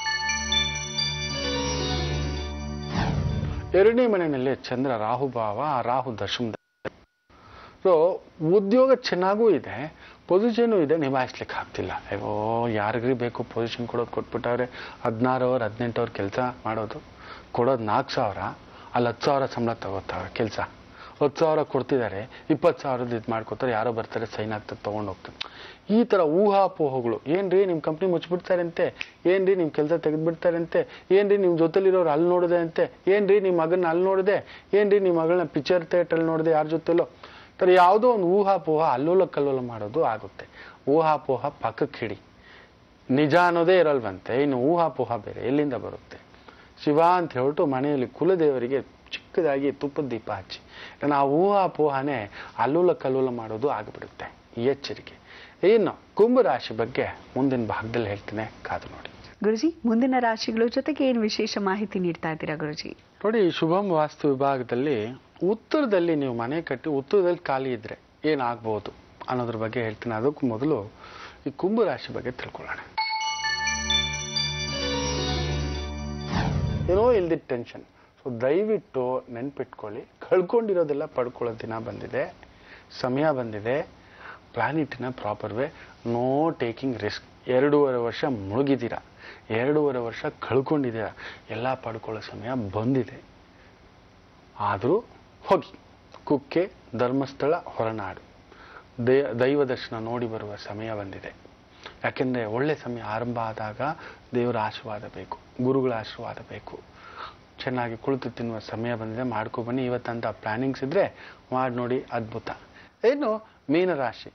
ಎರಡನೇ ಮನೆಯಲ್ಲಿ ಚಂದ್ರ ರಾಹು ಭಾವ ಆ ರಾಹು ದಶಮದ ಸೊ ಉದ್ಯೋಗ ಚೆನ್ನಾಗೂ ಇದೆ ಪೊಸಿಷನು ಇದೆ ನಿಭಾಯಿಸ್ಲಿಕ್ಕೆ ಆಗ್ತಿಲ್ಲ ಅಯ್ಯೋ ಯಾರಿಗ್ರಿ ಬೇಕು ಪೊಸಿಷನ್ ಕೊಡೋದು ಕೊಟ್ಬಿಟ್ಟವ್ರೆ ಹದಿನಾರು ಅವರ್ ಹದಿನೆಂಟು ಅವ್ರ ಕೆಲಸ ಮಾಡೋದು ಕೊಡೋದು ನಾಲ್ಕು ಸಾವಿರ ಅಲ್ಲಿ ಹತ್ತು ಸಾವಿರ ಸಂಬಳ ತಗೋತಾವ್ರೆ ಕೆಲಸ ಹತ್ತು ಸಾವಿರ ಕೊಡ್ತಿದ್ದಾರೆ ಇಪ್ಪತ್ತು ಸಾವಿರದ ಇದು ಮಾಡ್ಕೋತಾರೆ ಯಾರೋ ಬರ್ತಾರೆ ಸೈನ್ ಆಗ್ತದೆ ತೊಗೊಂಡು ಹೋಗ್ತಾರೆ ಈ ಥರ ಊಹಾಪೋಹಗಳು ಏನ್ರಿ ನಿಮ್ಮ ಕಂಪ್ನಿ ಮುಚ್ಚಿಬಿಡ್ತಾರಂತೆ ಏನ್ರಿ ನಿಮ್ಮ ಕೆಲಸ ತೆಗೆದ್ಬಿಡ್ತಾರಂತೆ ಏನ್ರಿ ನಿಮ್ಮ ಜೊತೆಲಿರೋರು ಅಲ್ಲಿ ನೋಡಿದೆ ಅಂತೆ ಏನ್ರಿ ನಿಮ್ಮ ಮಗನ ಅಲ್ಲಿ ನೋಡಿದೆ ಏನ್ರಿ ನಿಮ್ಮ ಮಗಳನ್ನ ಪಿಕ್ಚರ್ ಥಿಯೇಟ್ರಲ್ಲಿ ನೋಡಿದೆ ಯಾರ ಜೊತೆಲೋ ಥರ ಯಾವುದೋ ಒಂದು ಊಹಾಪೋಹ ಅಲ್ಲೋಲ ಕಲ್ಲೋಲ ಮಾಡೋದು ಆಗುತ್ತೆ ಊಹಾಪೋಹ ಪಕ್ಕಕ್ಕೆ ಹಿಡಿ ನಿಜ ಅನ್ನೋದೇ ಇರಲ್ವಂತೆ ಇನ್ನು ಊಹಾಪೋಹ ಬೇರೆ ಎಲ್ಲಿಂದ ಬರುತ್ತೆ ಶಿವ ಅಂತ ಹೇಳ್ಬಿಟ್ಟು ಮನೆಯಲ್ಲಿ ಕುಲದೇವರಿಗೆ ಚಿಕ್ಕದಾಗಿ ತುಪ್ಪದ ದೀಪ ಹಚ್ಚಿ ಯಾಕಂದ್ರೆ ಆ ಊಹಾಪೋಹನೇ ಅಲ್ಲೋಲ ಕಲ್ಲೋಲ ಮಾಡೋದು ಆಗಿಬಿಡುತ್ತೆ ಈ ಎಚ್ಚರಿಕೆ ಇನ್ನು ಕುಂಭರಾಶಿ ಬಗ್ಗೆ ಮುಂದಿನ ಭಾಗದಲ್ಲಿ ಹೇಳ್ತೇನೆ ಕಾದು ನೋಡಿ
ಗುರುಜಿ ಮುಂದಿನ ರಾಶಿಗಳು ಜೊತೆಗೆ ಏನು ವಿಶೇಷ ಮಾಹಿತಿ ನೀಡ್ತಾ ಇದ್ದೀರಾ ಗುರುಜಿ
ನೋಡಿ ಶುಭಂ ವಾಸ್ತು ವಿಭಾಗದಲ್ಲಿ ಉತ್ತರದಲ್ಲಿ ನೀವು ಮನೆ ಕಟ್ಟಿ ಉತ್ತರದಲ್ಲಿ ಖಾಲಿ ಇದ್ರೆ ಏನಾಗ್ಬೋದು ಅನ್ನೋದ್ರ ಬಗ್ಗೆ ಹೇಳ್ತೀನಿ ಅದಕ್ಕೂ ಮೊದಲು ಈ ಕುಂಭರಾಶಿ ಬಗ್ಗೆ ತಿಳ್ಕೊಳ್ಳೋಣ ಏನೋ ಇಲ್ದಿದ್ದ ಟೆನ್ಷನ್ ಸೊ ದಯವಿಟ್ಟು ನೆನ್ಪಿಟ್ಕೊಳ್ಳಿ ಕಳ್ಕೊಂಡಿರೋದೆಲ್ಲ ಪಡ್ಕೊಳ್ಳೋ ದಿನ ಬಂದಿದೆ ಸಮಯ ಬಂದಿದೆ ಪ್ಲಾನಿಟಿನ proper way no taking risk ಎರಡೂವರೆ ವರ್ಷ ಮುಳುಗಿದ್ದೀರಾ ಎರಡೂವರೆ ವರ್ಷ ಕಳ್ಕೊಂಡಿದ್ದೀರಾ ಎಲ್ಲ ಪಡ್ಕೊಳ್ಳೋ ಸಮಯ ಬಂದಿದೆ ಆದರೂ ಹೋಗಿ ಕುಕ್ಕೆ ಧರ್ಮಸ್ಥಳ ಹೊರನಾಡು ದಯ ದೈವ ದರ್ಶನ ನೋಡಿ ಬರುವ ಸಮಯ ಬಂದಿದೆ ಯಾಕೆಂದರೆ ಒಳ್ಳೆ ಸಮಯ ಆರಂಭ ಆದಾಗ ದೇವರ ಆಶೀರ್ವಾದ ಬೇಕು ಗುರುಗಳ ಆಶೀರ್ವಾದ ಬೇಕು ಚೆನ್ನಾಗಿ ಕುಳಿತು ತಿನ್ನುವ ಸಮಯ ಬಂದಿದೆ ಮಾಡ್ಕೊ ಬನ್ನಿ ಇವತ್ತಂತ ಪ್ಲಾನಿಂಗ್ಸ್ ಇದ್ದರೆ ಮಾಡಿ ನೋಡಿ ಅದ್ಭುತ ಏನು ಮೀನರಾಶಿ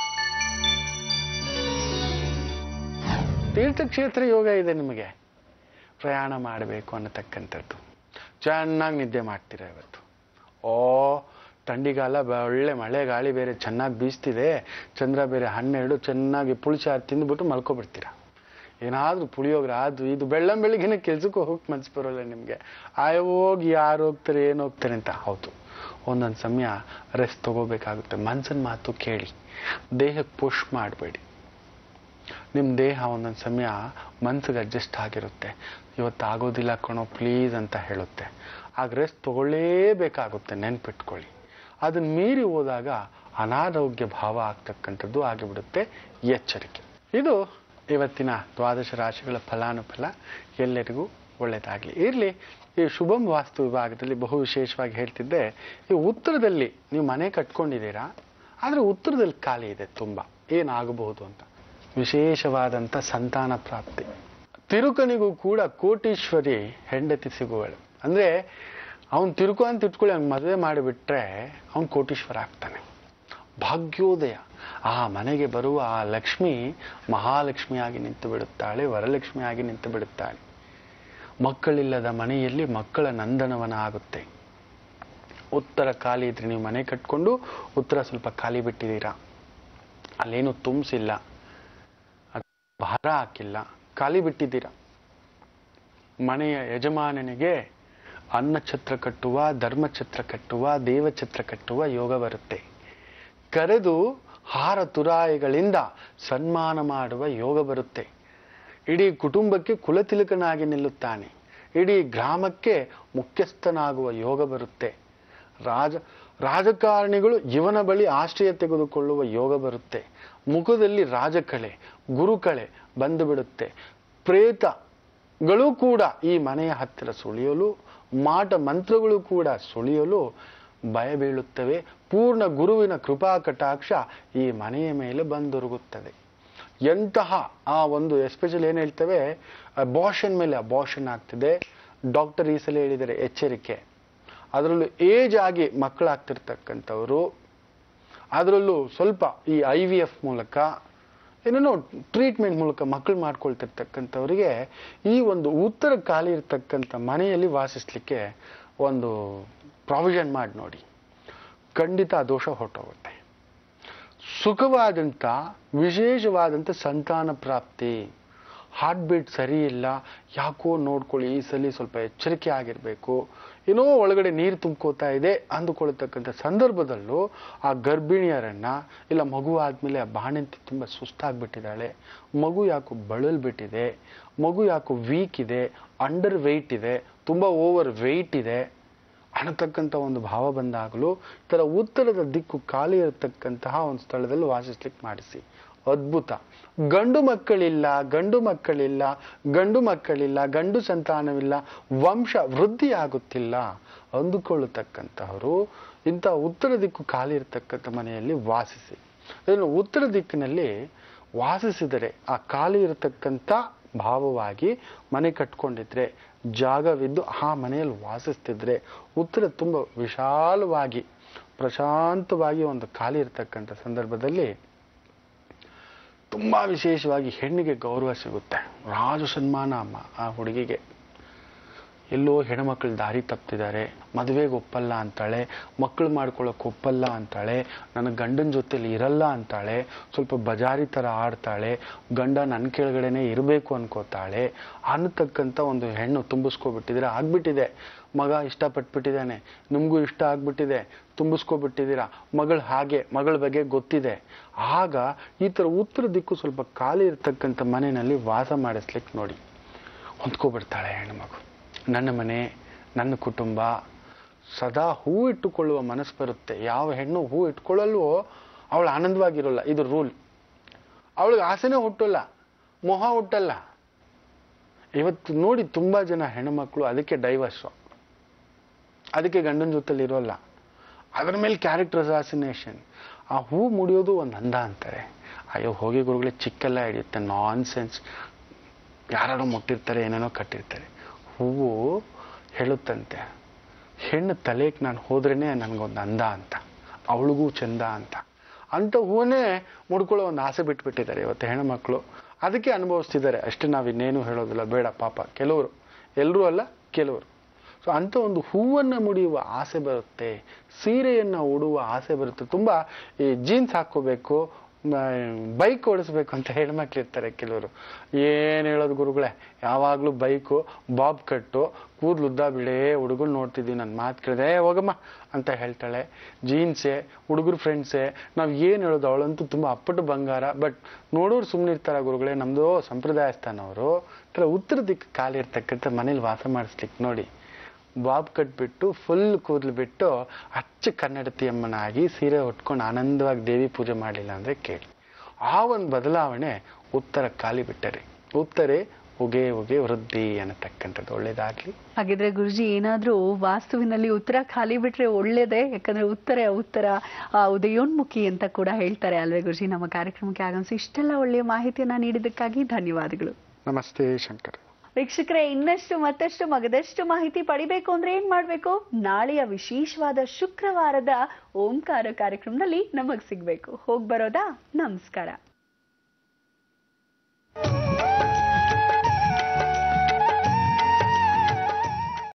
ತೀರ್ಥಕ್ಷೇತ್ರ ಯೋಗ ಇದೆ ನಿಮಗೆ ಪ್ರಯಾಣ ಮಾಡಬೇಕು ಅನ್ನತಕ್ಕಂಥದ್ದು ಚೆನ್ನಾಗಿ ನಿದ್ದೆ ಮಾಡ್ತೀರಾ ಇವತ್ತು ಓ ಥಂಡಿಗಾಲ ಬ- ಒಳ್ಳೆ ಮಳೆ ಗಾಳಿ ಬೇರೆ ಚೆನ್ನಾಗಿ ಬೀಸ್ತಿದೆ ಚಂದ್ರ ಬೇರೆ ಹನ್ನೆರಡು ಚೆನ್ನಾಗಿ ಪುಳಿಚಾರು ತಿಂದ್ಬಿಟ್ಟು ಮಲ್ಕೊಬಿಡ್ತೀರಾ ಏನಾದರೂ ಪುಳಿಯೋಗ್ರೆ ಅದು ಇದು ಬೆಳ್ಳಂ ಬೆಳಿಗ್ಗೆನೆ ಕೆಲ್ಸಕ್ಕೆ ಹೋಗಕ್ಕೆ ಮನ್ಸು ಬರೋಲ್ಲ ನಿಮಗೆ ಆಯ ಹೋಗಿ ಯಾರು ಹೋಗ್ತಾರೆ ಏನು ಹೋಗ್ತಾರೆ ಅಂತ ಹೌದು ಒಂದೊಂದು ಸಮಯ ರೆಸ್ಟ್ ತಗೋಬೇಕಾಗುತ್ತೆ ಮನ್ಸಿನ ಮಾತು ಕೇಳಿ ದೇಹಕ್ಕೆ ಪುಷ್ ಮಾಡಬೇಡಿ ನಿಮ್ಮ ದೇಹ ಒಂದೊಂದು ಸಮಯ ಮನ್ಸಿಗೆ ಅಡ್ಜಸ್ಟ್ ಆಗಿರುತ್ತೆ ಇವತ್ತು ಆಗೋದಿಲ್ಲ ಕಣೋ ಪ್ಲೀಸ್ ಅಂತ ಹೇಳುತ್ತೆ ಆಗ ರೆಸ್ಟ್ ತಗೊಳ್ಳೇಬೇಕಾಗುತ್ತೆ ನೆನ್ಪಿಟ್ಕೊಳ್ಳಿ ಅದನ್ನ ಮೀರಿ ಹೋದಾಗ ಅನಾರೋಗ್ಯ ಭಾವ ಆಗ್ತಕ್ಕಂಥದ್ದು ಆಗಿಬಿಡುತ್ತೆ ಎಚ್ಚರಿಕೆ ಇದು ಇವತ್ತಿನ ದ್ವಾದಶ ರಾಶಿಗಳ ಫಲಾನುಫಲ ಎಲ್ಲರಿಗೂ ಒಳ್ಳೆಯದಾಗಲಿ ಇರಲಿ ಈ ಶುಭಂ ವಾಸ್ತು ವಿಭಾಗದಲ್ಲಿ ಬಹು ವಿಶೇಷವಾಗಿ ಹೇಳ್ತಿದ್ದೆ ಈ ಉತ್ತರದಲ್ಲಿ ನೀವು ಮನೆ ಕಟ್ಕೊಂಡಿದ್ದೀರಾ ಆದರೆ ಉತ್ತರದಲ್ಲಿ ಖಾಲಿ ಇದೆ ತುಂಬ ಏನಾಗಬಹುದು ಅಂತ ವಿಶೇಷವಾದಂಥ ಸಂತಾನ ಪ್ರಾಪ್ತಿ ತಿರುಕನಿಗೂ ಕೂಡ ಕೋಟೀಶ್ವರಿ ಹೆಂಡತಿ ಸಿಗುವಳು ಅಂದರೆ ಅವನು ತಿರುಕು ಅಂತ ಇಟ್ಕೊಳ್ಳಿ ಅವ್ನು ಮದುವೆ ಮಾಡಿಬಿಟ್ರೆ ಅವನು ಕೋಟೀಶ್ವರ ಆಗ್ತಾನೆ ಭಾಗ್ಯೋದಯ ಆ ಮನೆಗೆ ಬರುವ ಆ ಲಕ್ಷ್ಮಿ ಮಹಾಲಕ್ಷ್ಮಿಯಾಗಿ ನಿಂತು ಬಿಡುತ್ತಾಳೆ ವರಲಕ್ಷ್ಮಿಯಾಗಿ ನಿಂತು ಬಿಡುತ್ತಾಳೆ ಮಕ್ಕಳಿಲ್ಲದ ಮನೆಯಲ್ಲಿ ಮಕ್ಕಳ ನಂದನವನ ಆಗುತ್ತೆ ಉತ್ತರ ಖಾಲಿ ಇದ್ರೆ ನೀವು ಮನೆ ಕಟ್ಕೊಂಡು ಉತ್ತರ ಸ್ವಲ್ಪ ಖಾಲಿ ಬಿಟ್ಟಿದ್ದೀರಾ ಅಲ್ಲೇನು ತುಂಬಿಸಿಲ್ಲ ಭಾರ ಹಾಕಿಲ್ಲ ಖಾಲಿ ಬಿಟ್ಟಿದ್ದೀರಾ ಮನೆಯ ಯಜಮಾನನಿಗೆ ಅನ್ನಛತ್ರ ಕಟ್ಟುವ ಧರ್ಮಛತ್ರ ಕಟ್ಟುವ ದೇವಛತ್ರ ಕಟ್ಟುವ ಯೋಗ ಬರುತ್ತೆ ಕರೆದು ಹಾರ ತುರಾಯಿಗಳಿಂದ ಸನ್ಮಾನ ಮಾಡುವ ಯೋಗ ಬರುತ್ತೆ ಇಡೀ ಕುಟುಂಬಕ್ಕೆ ಕುಲತಿಲಕನಾಗಿ ನಿಲ್ಲುತ್ತಾನೆ ಇಡೀ ಗ್ರಾಮಕ್ಕೆ ಮುಖ್ಯಸ್ಥನಾಗುವ ಯೋಗ ಬರುತ್ತೆ ರಾಜ ರಾಜಕಾರಣಿಗಳು ಇವನ ಬಳಿ ಆಶ್ರಯ ತೆಗೆದುಕೊಳ್ಳುವ ಯೋಗ ಬರುತ್ತೆ ಮುಖದಲ್ಲಿ ರಾಜಕಳೆ ಗುರುಕಳೆ ಬಂದು ಬಿಡುತ್ತೆ ಪ್ರೇತಗಳು ಕೂಡ ಈ ಮನೆಯ ಹತ್ತಿರ ಸುಳಿಯಲು ಮಾಟ ಮಂತ್ರಗಳು ಕೂಡ ಸುಳಿಯಲು ಭಯ ಬೀಳುತ್ತವೆ ಪೂರ್ಣ ಗುರುವಿನ ಕೃಪಾ ಕಟಾಕ್ಷ ಈ ಮನೆಯ ಮೇಲೆ ಬಂದೊರಗುತ್ತದೆ ಎಂತಹ ಆ ಒಂದು ಎಸ್ಪೆಷಲಿ ಏನು ಹೇಳ್ತೇವೆ ಅಬಾಷನ್ ಮೇಲೆ ಅಬಾಷನ್ ಆಗ್ತಿದೆ ಡಾಕ್ಟರ್ ಈ ಸಲ ಹೇಳಿದರೆ ಎಚ್ಚರಿಕೆ ಅದರಲ್ಲೂ ಏಜ್ ಆಗಿ ಮಕ್ಕಳಾಗ್ತಿರ್ತಕ್ಕಂಥವರು ಅದರಲ್ಲೂ ಸ್ವಲ್ಪ ಈ ಐ ವಿ ಎಫ್ ಮೂಲಕ ಏನೇನೋ ಟ್ರೀಟ್ಮೆಂಟ್ ಮೂಲಕ ಮಕ್ಕಳು ಮಾಡ್ಕೊಳ್ತಿರ್ತಕ್ಕಂಥವ್ರಿಗೆ ಈ ಒಂದು ಉತ್ತರ ಖಾಲಿ ಇರ್ತಕ್ಕಂಥ ಮನೆಯಲ್ಲಿ ವಾಸಿಸ್ಲಿಕ್ಕೆ ಒಂದು ಪ್ರಾವಿಷನ್ ಮಾಡಿ ನೋಡಿ ಖಂಡಿತ ಆ ದೋಷ ಹೊರಟೋಗುತ್ತೆ ಸುಖವಾದಂಥ ವಿಶೇಷವಾದಂಥ ಸಂತಾನ ಪ್ರಾಪ್ತಿ ಹಾರ್ಟ್ ಬೀಟ್ ಸರಿ ಇಲ್ಲ ಯಾಕೋ ನೋಡ್ಕೊಳ್ಳಿ ಈ ಸಲ ಸ್ವಲ್ಪ ಎಚ್ಚರಿಕೆ ಆಗಿರಬೇಕು ಏನೋ ಒಳಗಡೆ ನೀರು ತುಂಬ್ಕೋತಾ ಇದೆ ಅಂದುಕೊಳ್ತಕ್ಕಂಥ ಸಂದರ್ಭದಲ್ಲೂ ಆ ಗರ್ಭಿಣಿಯರನ್ನ ಇಲ್ಲ ಮಗು ಆದಮೇಲೆ ಆ ಬಾಣಂತಿ ತುಂಬ ಸುಸ್ತಾಗ್ಬಿಟ್ಟಿದ್ದಾಳೆ ಮಗು ಯಾಕೋ ಬಳಲ್ಬಿಟ್ಟಿದೆ ಮಗು ಯಾಕೋ ವೀಕ್ ಇದೆ ಅಂಡರ್ ವೆಯ್ಟ್ ಇದೆ ತುಂಬ ಓವರ್ ವೆಯ್ಟ್ ಇದೆ ಅನ್ನತಕ್ಕಂಥ ಒಂದು ಭಾವ ಬಂದಾಗಲೂ ಈ ಥರ ಉತ್ತರದ ದಿಕ್ಕು ಖಾಲಿ ಇರತಕ್ಕಂತಹ ಒಂದು ಸ್ಥಳದಲ್ಲಿ ವಾಸಿಸ್ಲಿಕ್ಕೆ ಮಾಡಿಸಿ ಅದ್ಭುತ ಗಂಡು ಮಕ್ಕಳಿಲ್ಲ ಗಂಡು ಮಕ್ಕಳಿಲ್ಲ ಗಂಡು ಮಕ್ಕಳಿಲ್ಲ ಗಂಡು ಸಂತಾನವಿಲ್ಲ ವಂಶ ವೃದ್ಧಿ ಆಗುತ್ತಿಲ್ಲ ಅಂದುಕೊಳ್ಳತಕ್ಕಂತಹವರು ಇಂಥ ಉತ್ತರ ದಿಕ್ಕು ಖಾಲಿ ಇರತಕ್ಕಂಥ ಮನೆಯಲ್ಲಿ ವಾಸಿಸಿ ಅದನ್ನು ಉತ್ತರ ದಿಕ್ಕಿನಲ್ಲಿ ವಾಸಿಸಿದರೆ ಆ ಖಾಲಿ ಇರತಕ್ಕಂಥ ಭಾವವಾಗಿ ಮನೆ ಕಟ್ಕೊಂಡಿದ್ರೆ ಜಾಗವಿದ್ದು ಆ ಮನೆಯಲ್ಲಿ ವಾಸಿಸ್ತಿದ್ರೆ ಉತ್ತರ ತುಂಬ ವಿಶಾಲವಾಗಿ ಪ್ರಶಾಂತವಾಗಿ ಒಂದು ಖಾಲಿ ಇರತಕ್ಕಂಥ ಸಂದರ್ಭದಲ್ಲಿ ತುಂಬ ವಿಶೇಷವಾಗಿ ಹೆಣ್ಣಿಗೆ ಗೌರವ ಸಿಗುತ್ತೆ ರಾಜ ಸನ್ಮಾನ ಅಮ್ಮ ಆ ಹುಡುಗಿಗೆ ಎಲ್ಲೋ ಹೆಣ್ಮಕ್ಳು ದಾರಿ ತಪ್ಪಿದ್ದಾರೆ ಮದುವೆಗೆ ಒಪ್ಪಲ್ಲ ಅಂತಾಳೆ ಮಕ್ಕಳು ಮಾಡ್ಕೊಳ್ಳೋಕೆ ಒಪ್ಪಲ್ಲ ಅಂತಾಳೆ ನನ್ನ ಗಂಡನ ಜೊತೆಲಿ ಇರಲ್ಲ ಅಂತಾಳೆ ಸ್ವಲ್ಪ ಬಜಾರಿ ಥರ ಆಡ್ತಾಳೆ ಗಂಡ ನನ್ನ ಕೆಳಗಡೆನೆ ಇರಬೇಕು ಅನ್ಕೋತಾಳೆ ಅನ್ನತಕ್ಕಂಥ ಒಂದು ಹೆಣ್ಣು ತುಂಬಿಸ್ಕೊಬಿಟ್ಟಿದ್ರೆ ಆಗ್ಬಿಟ್ಟಿದೆ ಮಗ ಇಷ್ಟಪಟ್ಬಿಟ್ಟಿದ್ದಾನೆ ನಿಮಗೂ ಇಷ್ಟ ಆಗ್ಬಿಟ್ಟಿದೆ ತುಂಬಿಸ್ಕೊಬಿಟ್ಟಿದ್ದೀರಾ ಮಗಳು ಹಾಗೆ ಮಗಳ ಬಗ್ಗೆ ಗೊತ್ತಿದೆ ಆಗ ಈ ಥರ ಉತ್ತರ ದಿಕ್ಕು ಸ್ವಲ್ಪ ಖಾಲಿ ಇರ್ತಕ್ಕಂಥ ಮನೆಯಲ್ಲಿ ವಾಸ ಮಾಡಿಸ್ಲಿಕ್ಕೆ ನೋಡಿ ಹೊಂದ್ಕೊಬಿಡ್ತಾಳೆ ಹೆಣ್ಮಗು ನನ್ನ ಮನೆ ನನ್ನ ಕುಟುಂಬ ಸದಾ ಹೂ ಇಟ್ಟುಕೊಳ್ಳುವ ಮನಸ್ಸು ಬರುತ್ತೆ ಯಾವ ಹೆಣ್ಣು ಹೂ ಇಟ್ಕೊಳ್ಳಲ್ವೋ ಅವಳು ಆನಂದವಾಗಿರೋಲ್ಲ ಇದು ರೂಲ್ ಅವಳಿಗೆ ಆಸೆನೇ ಹುಟ್ಟಲ್ಲ ಮೊಹ ಹುಟ್ಟಲ್ಲ ಇವತ್ತು ನೋಡಿ ತುಂಬ ಜನ ಹೆಣ್ಣುಮಕ್ಕಳು ಅದಕ್ಕೆ ಡೈವರ್ಸು ಅದಕ್ಕೆ ಗಂಡನ ಜೊತೆಲಿ ಇರೋಲ್ಲ ಅದರ ಮೇಲೆ ಕ್ಯಾರೆಕ್ಟರ್ ಅಸಾಸಿನೇಷನ್ ಆ ಹೂ ಮುಡಿಯೋದು ಒಂದು ಅಂದ ಅಂತಾರೆ ಅಯ್ಯೋ ಹೋಗಿ ಗುರುಗಳೇ ಚಿಕ್ಕೆಲ್ಲ ಹಿಡಿಯುತ್ತೆ ನಾನ್ ಸೆನ್ಸ್ ಯಾರು ಮುಟ್ಟಿರ್ತಾರೆ ಏನೇನೋ ಕಟ್ಟಿರ್ತಾರೆ ಹೂವು ಹೇಳುತ್ತಂತೆ ಹೆಣ್ಣು ತಲೆಗೆ ನಾನು ಹೋದ್ರೇ ನನಗೊಂದು ಅಂದ ಅಂತ ಅವಳಿಗೂ ಚಂದ ಅಂತ ಅಂಥ ಹೂವನ್ನೇ ಮುಡ್ಕೊಳ್ಳೋ ಒಂದು ಆಸೆ ಬಿಟ್ಬಿಟ್ಟಿದ್ದಾರೆ ಇವತ್ತು ಹೆಣ್ಮಕ್ಳು ಅದಕ್ಕೆ ಅನುಭವಿಸ್ತಿದ್ದಾರೆ ಅಷ್ಟೇ ನಾವು ಇನ್ನೇನು ಹೇಳೋದಿಲ್ಲ ಬೇಡ ಪಾಪ ಕೆಲವರು ಎಲ್ಲರೂ ಅಲ್ಲ ಕೆಲವರು ಸೊ ಅಂಥ ಒಂದು ಹೂವನ್ನು ಮುಡಿಯುವ ಆಸೆ ಬರುತ್ತೆ ಸೀರೆಯನ್ನು ಉಡುವ ಆಸೆ ಬರುತ್ತೆ ತುಂಬ ಈ ಜೀನ್ಸ್ ಹಾಕ್ಕೋಬೇಕು ಬೈಕ್ ಓಡಿಸ್ಬೇಕು ಅಂತ ಹೆಣ್ಮಕ್ಳು ಇರ್ತಾರೆ ಕೆಲವರು ಏನು ಹೇಳೋದು ಗುರುಗಳೇ ಯಾವಾಗಲೂ ಬೈಕು ಬಾಬ್ ಕಟ್ಟು ಕೂದಲು ಉದ್ದ ಬಿಡೇ ಹುಡುಗರು ನೋಡ್ತಿದ್ದೀವಿ ನನ್ನ ಮಾತು ಕೇಳಿದೆ ಏ ಹೋಗಮ್ಮ ಅಂತ ಹೇಳ್ತಾಳೆ ಜೀನ್ಸೇ ಹುಡುಗರು ಫ್ರೆಂಡ್ಸೇ ನಾವು ಏನು ಹೇಳೋದು ಅವಳಂತೂ ತುಂಬ ಅಪ್ಪಟ್ಟು ಬಂಗಾರ ಬಟ್ ನೋಡೋರು ಸುಮ್ಮನೆ ಇರ್ತಾರ ಗುರುಗಳೇ ನಮ್ಮದು ಸಂಪ್ರದಾಯ ಸ್ಥಾನವರು ಕೆಲ ಉತ್ತರ ದಿಕ್ಕು ಕಾಲಿರ್ತಕ್ಕಂಥ ಮನೇಲಿ ವಾಸ ಮಾಡಿಸ್ಲಿಕ್ಕೆ ನೋಡಿ ಬಾಬ್ ಕಟ್ಬಿಟ್ಟು ಫುಲ್ ಕೂದಲು ಬಿಟ್ಟು ಅಚ್ಚ ಕನ್ನಡತಿ ಅಮ್ಮನಾಗಿ ಸೀರೆ ಉಟ್ಕೊಂಡು ಆನಂದವಾಗಿ ದೇವಿ ಪೂಜೆ ಮಾಡಲಿಲ್ಲ ಅಂದರೆ ಕೇಳಿ ಆ ಒಂದು ಬದಲಾವಣೆ ಉತ್ತರ ಖಾಲಿ ಬಿಟ್ಟರೆ ಉತ್ತರೆ ಉಗೆ ಉಗೆ ವೃದ್ಧಿ ಅನ್ನತಕ್ಕಂಥದ್ದು ಒಳ್ಳೇದಾಗ್ಲಿ
ಹಾಗಿದ್ರೆ ಗುರುಜಿ ಏನಾದ್ರೂ ವಾಸ್ತುವಿನಲ್ಲಿ ಉತ್ತರ ಖಾಲಿ ಬಿಟ್ರೆ ಒಳ್ಳೇದೇ ಯಾಕಂದ್ರೆ ಉತ್ತರ ಉತ್ತರ ಆ, ಉದಯೋನ್ಮುಖಿ ಅಂತ ಕೂಡ ಹೇಳ್ತಾರೆ ಅಲ್ವೇ ಗುರುಜಿ ನಮ್ಮ ಕಾರ್ಯಕ್ರಮಕ್ಕೆ ಆಗಮಿಸಿ ಇಷ್ಟೆಲ್ಲ ಒಳ್ಳೆಯ ಮಾಹಿತಿಯನ್ನ ನೀಡಿದ್ದಕ್ಕಾಗಿ ಧನ್ಯವಾದಗಳು
ನಮಸ್ತೆ ಶಂಕರ್
ವೀಕ್ಷಕರೇ ಇನ್ನಷ್ಟು ಮತ್ತಷ್ಟು ಮಗದಷ್ಟು ಮಾಹಿತಿ ಪಡಿಬೇಕು ಅಂದ್ರೆ ಏನ್ ಮಾಡ್ಬೇಕು ನಾಳೆಯ ವಿಶೇಷವಾದ ಶುಕ್ರವಾರದ ಓಂಕಾರ ಕಾರ್ಯಕ್ರಮದಲ್ಲಿ ನಮಗ್ ಸಿಗ್ಬೇಕು ಹೋಗ್ ಬರೋದಾ ನಮಸ್ಕಾರ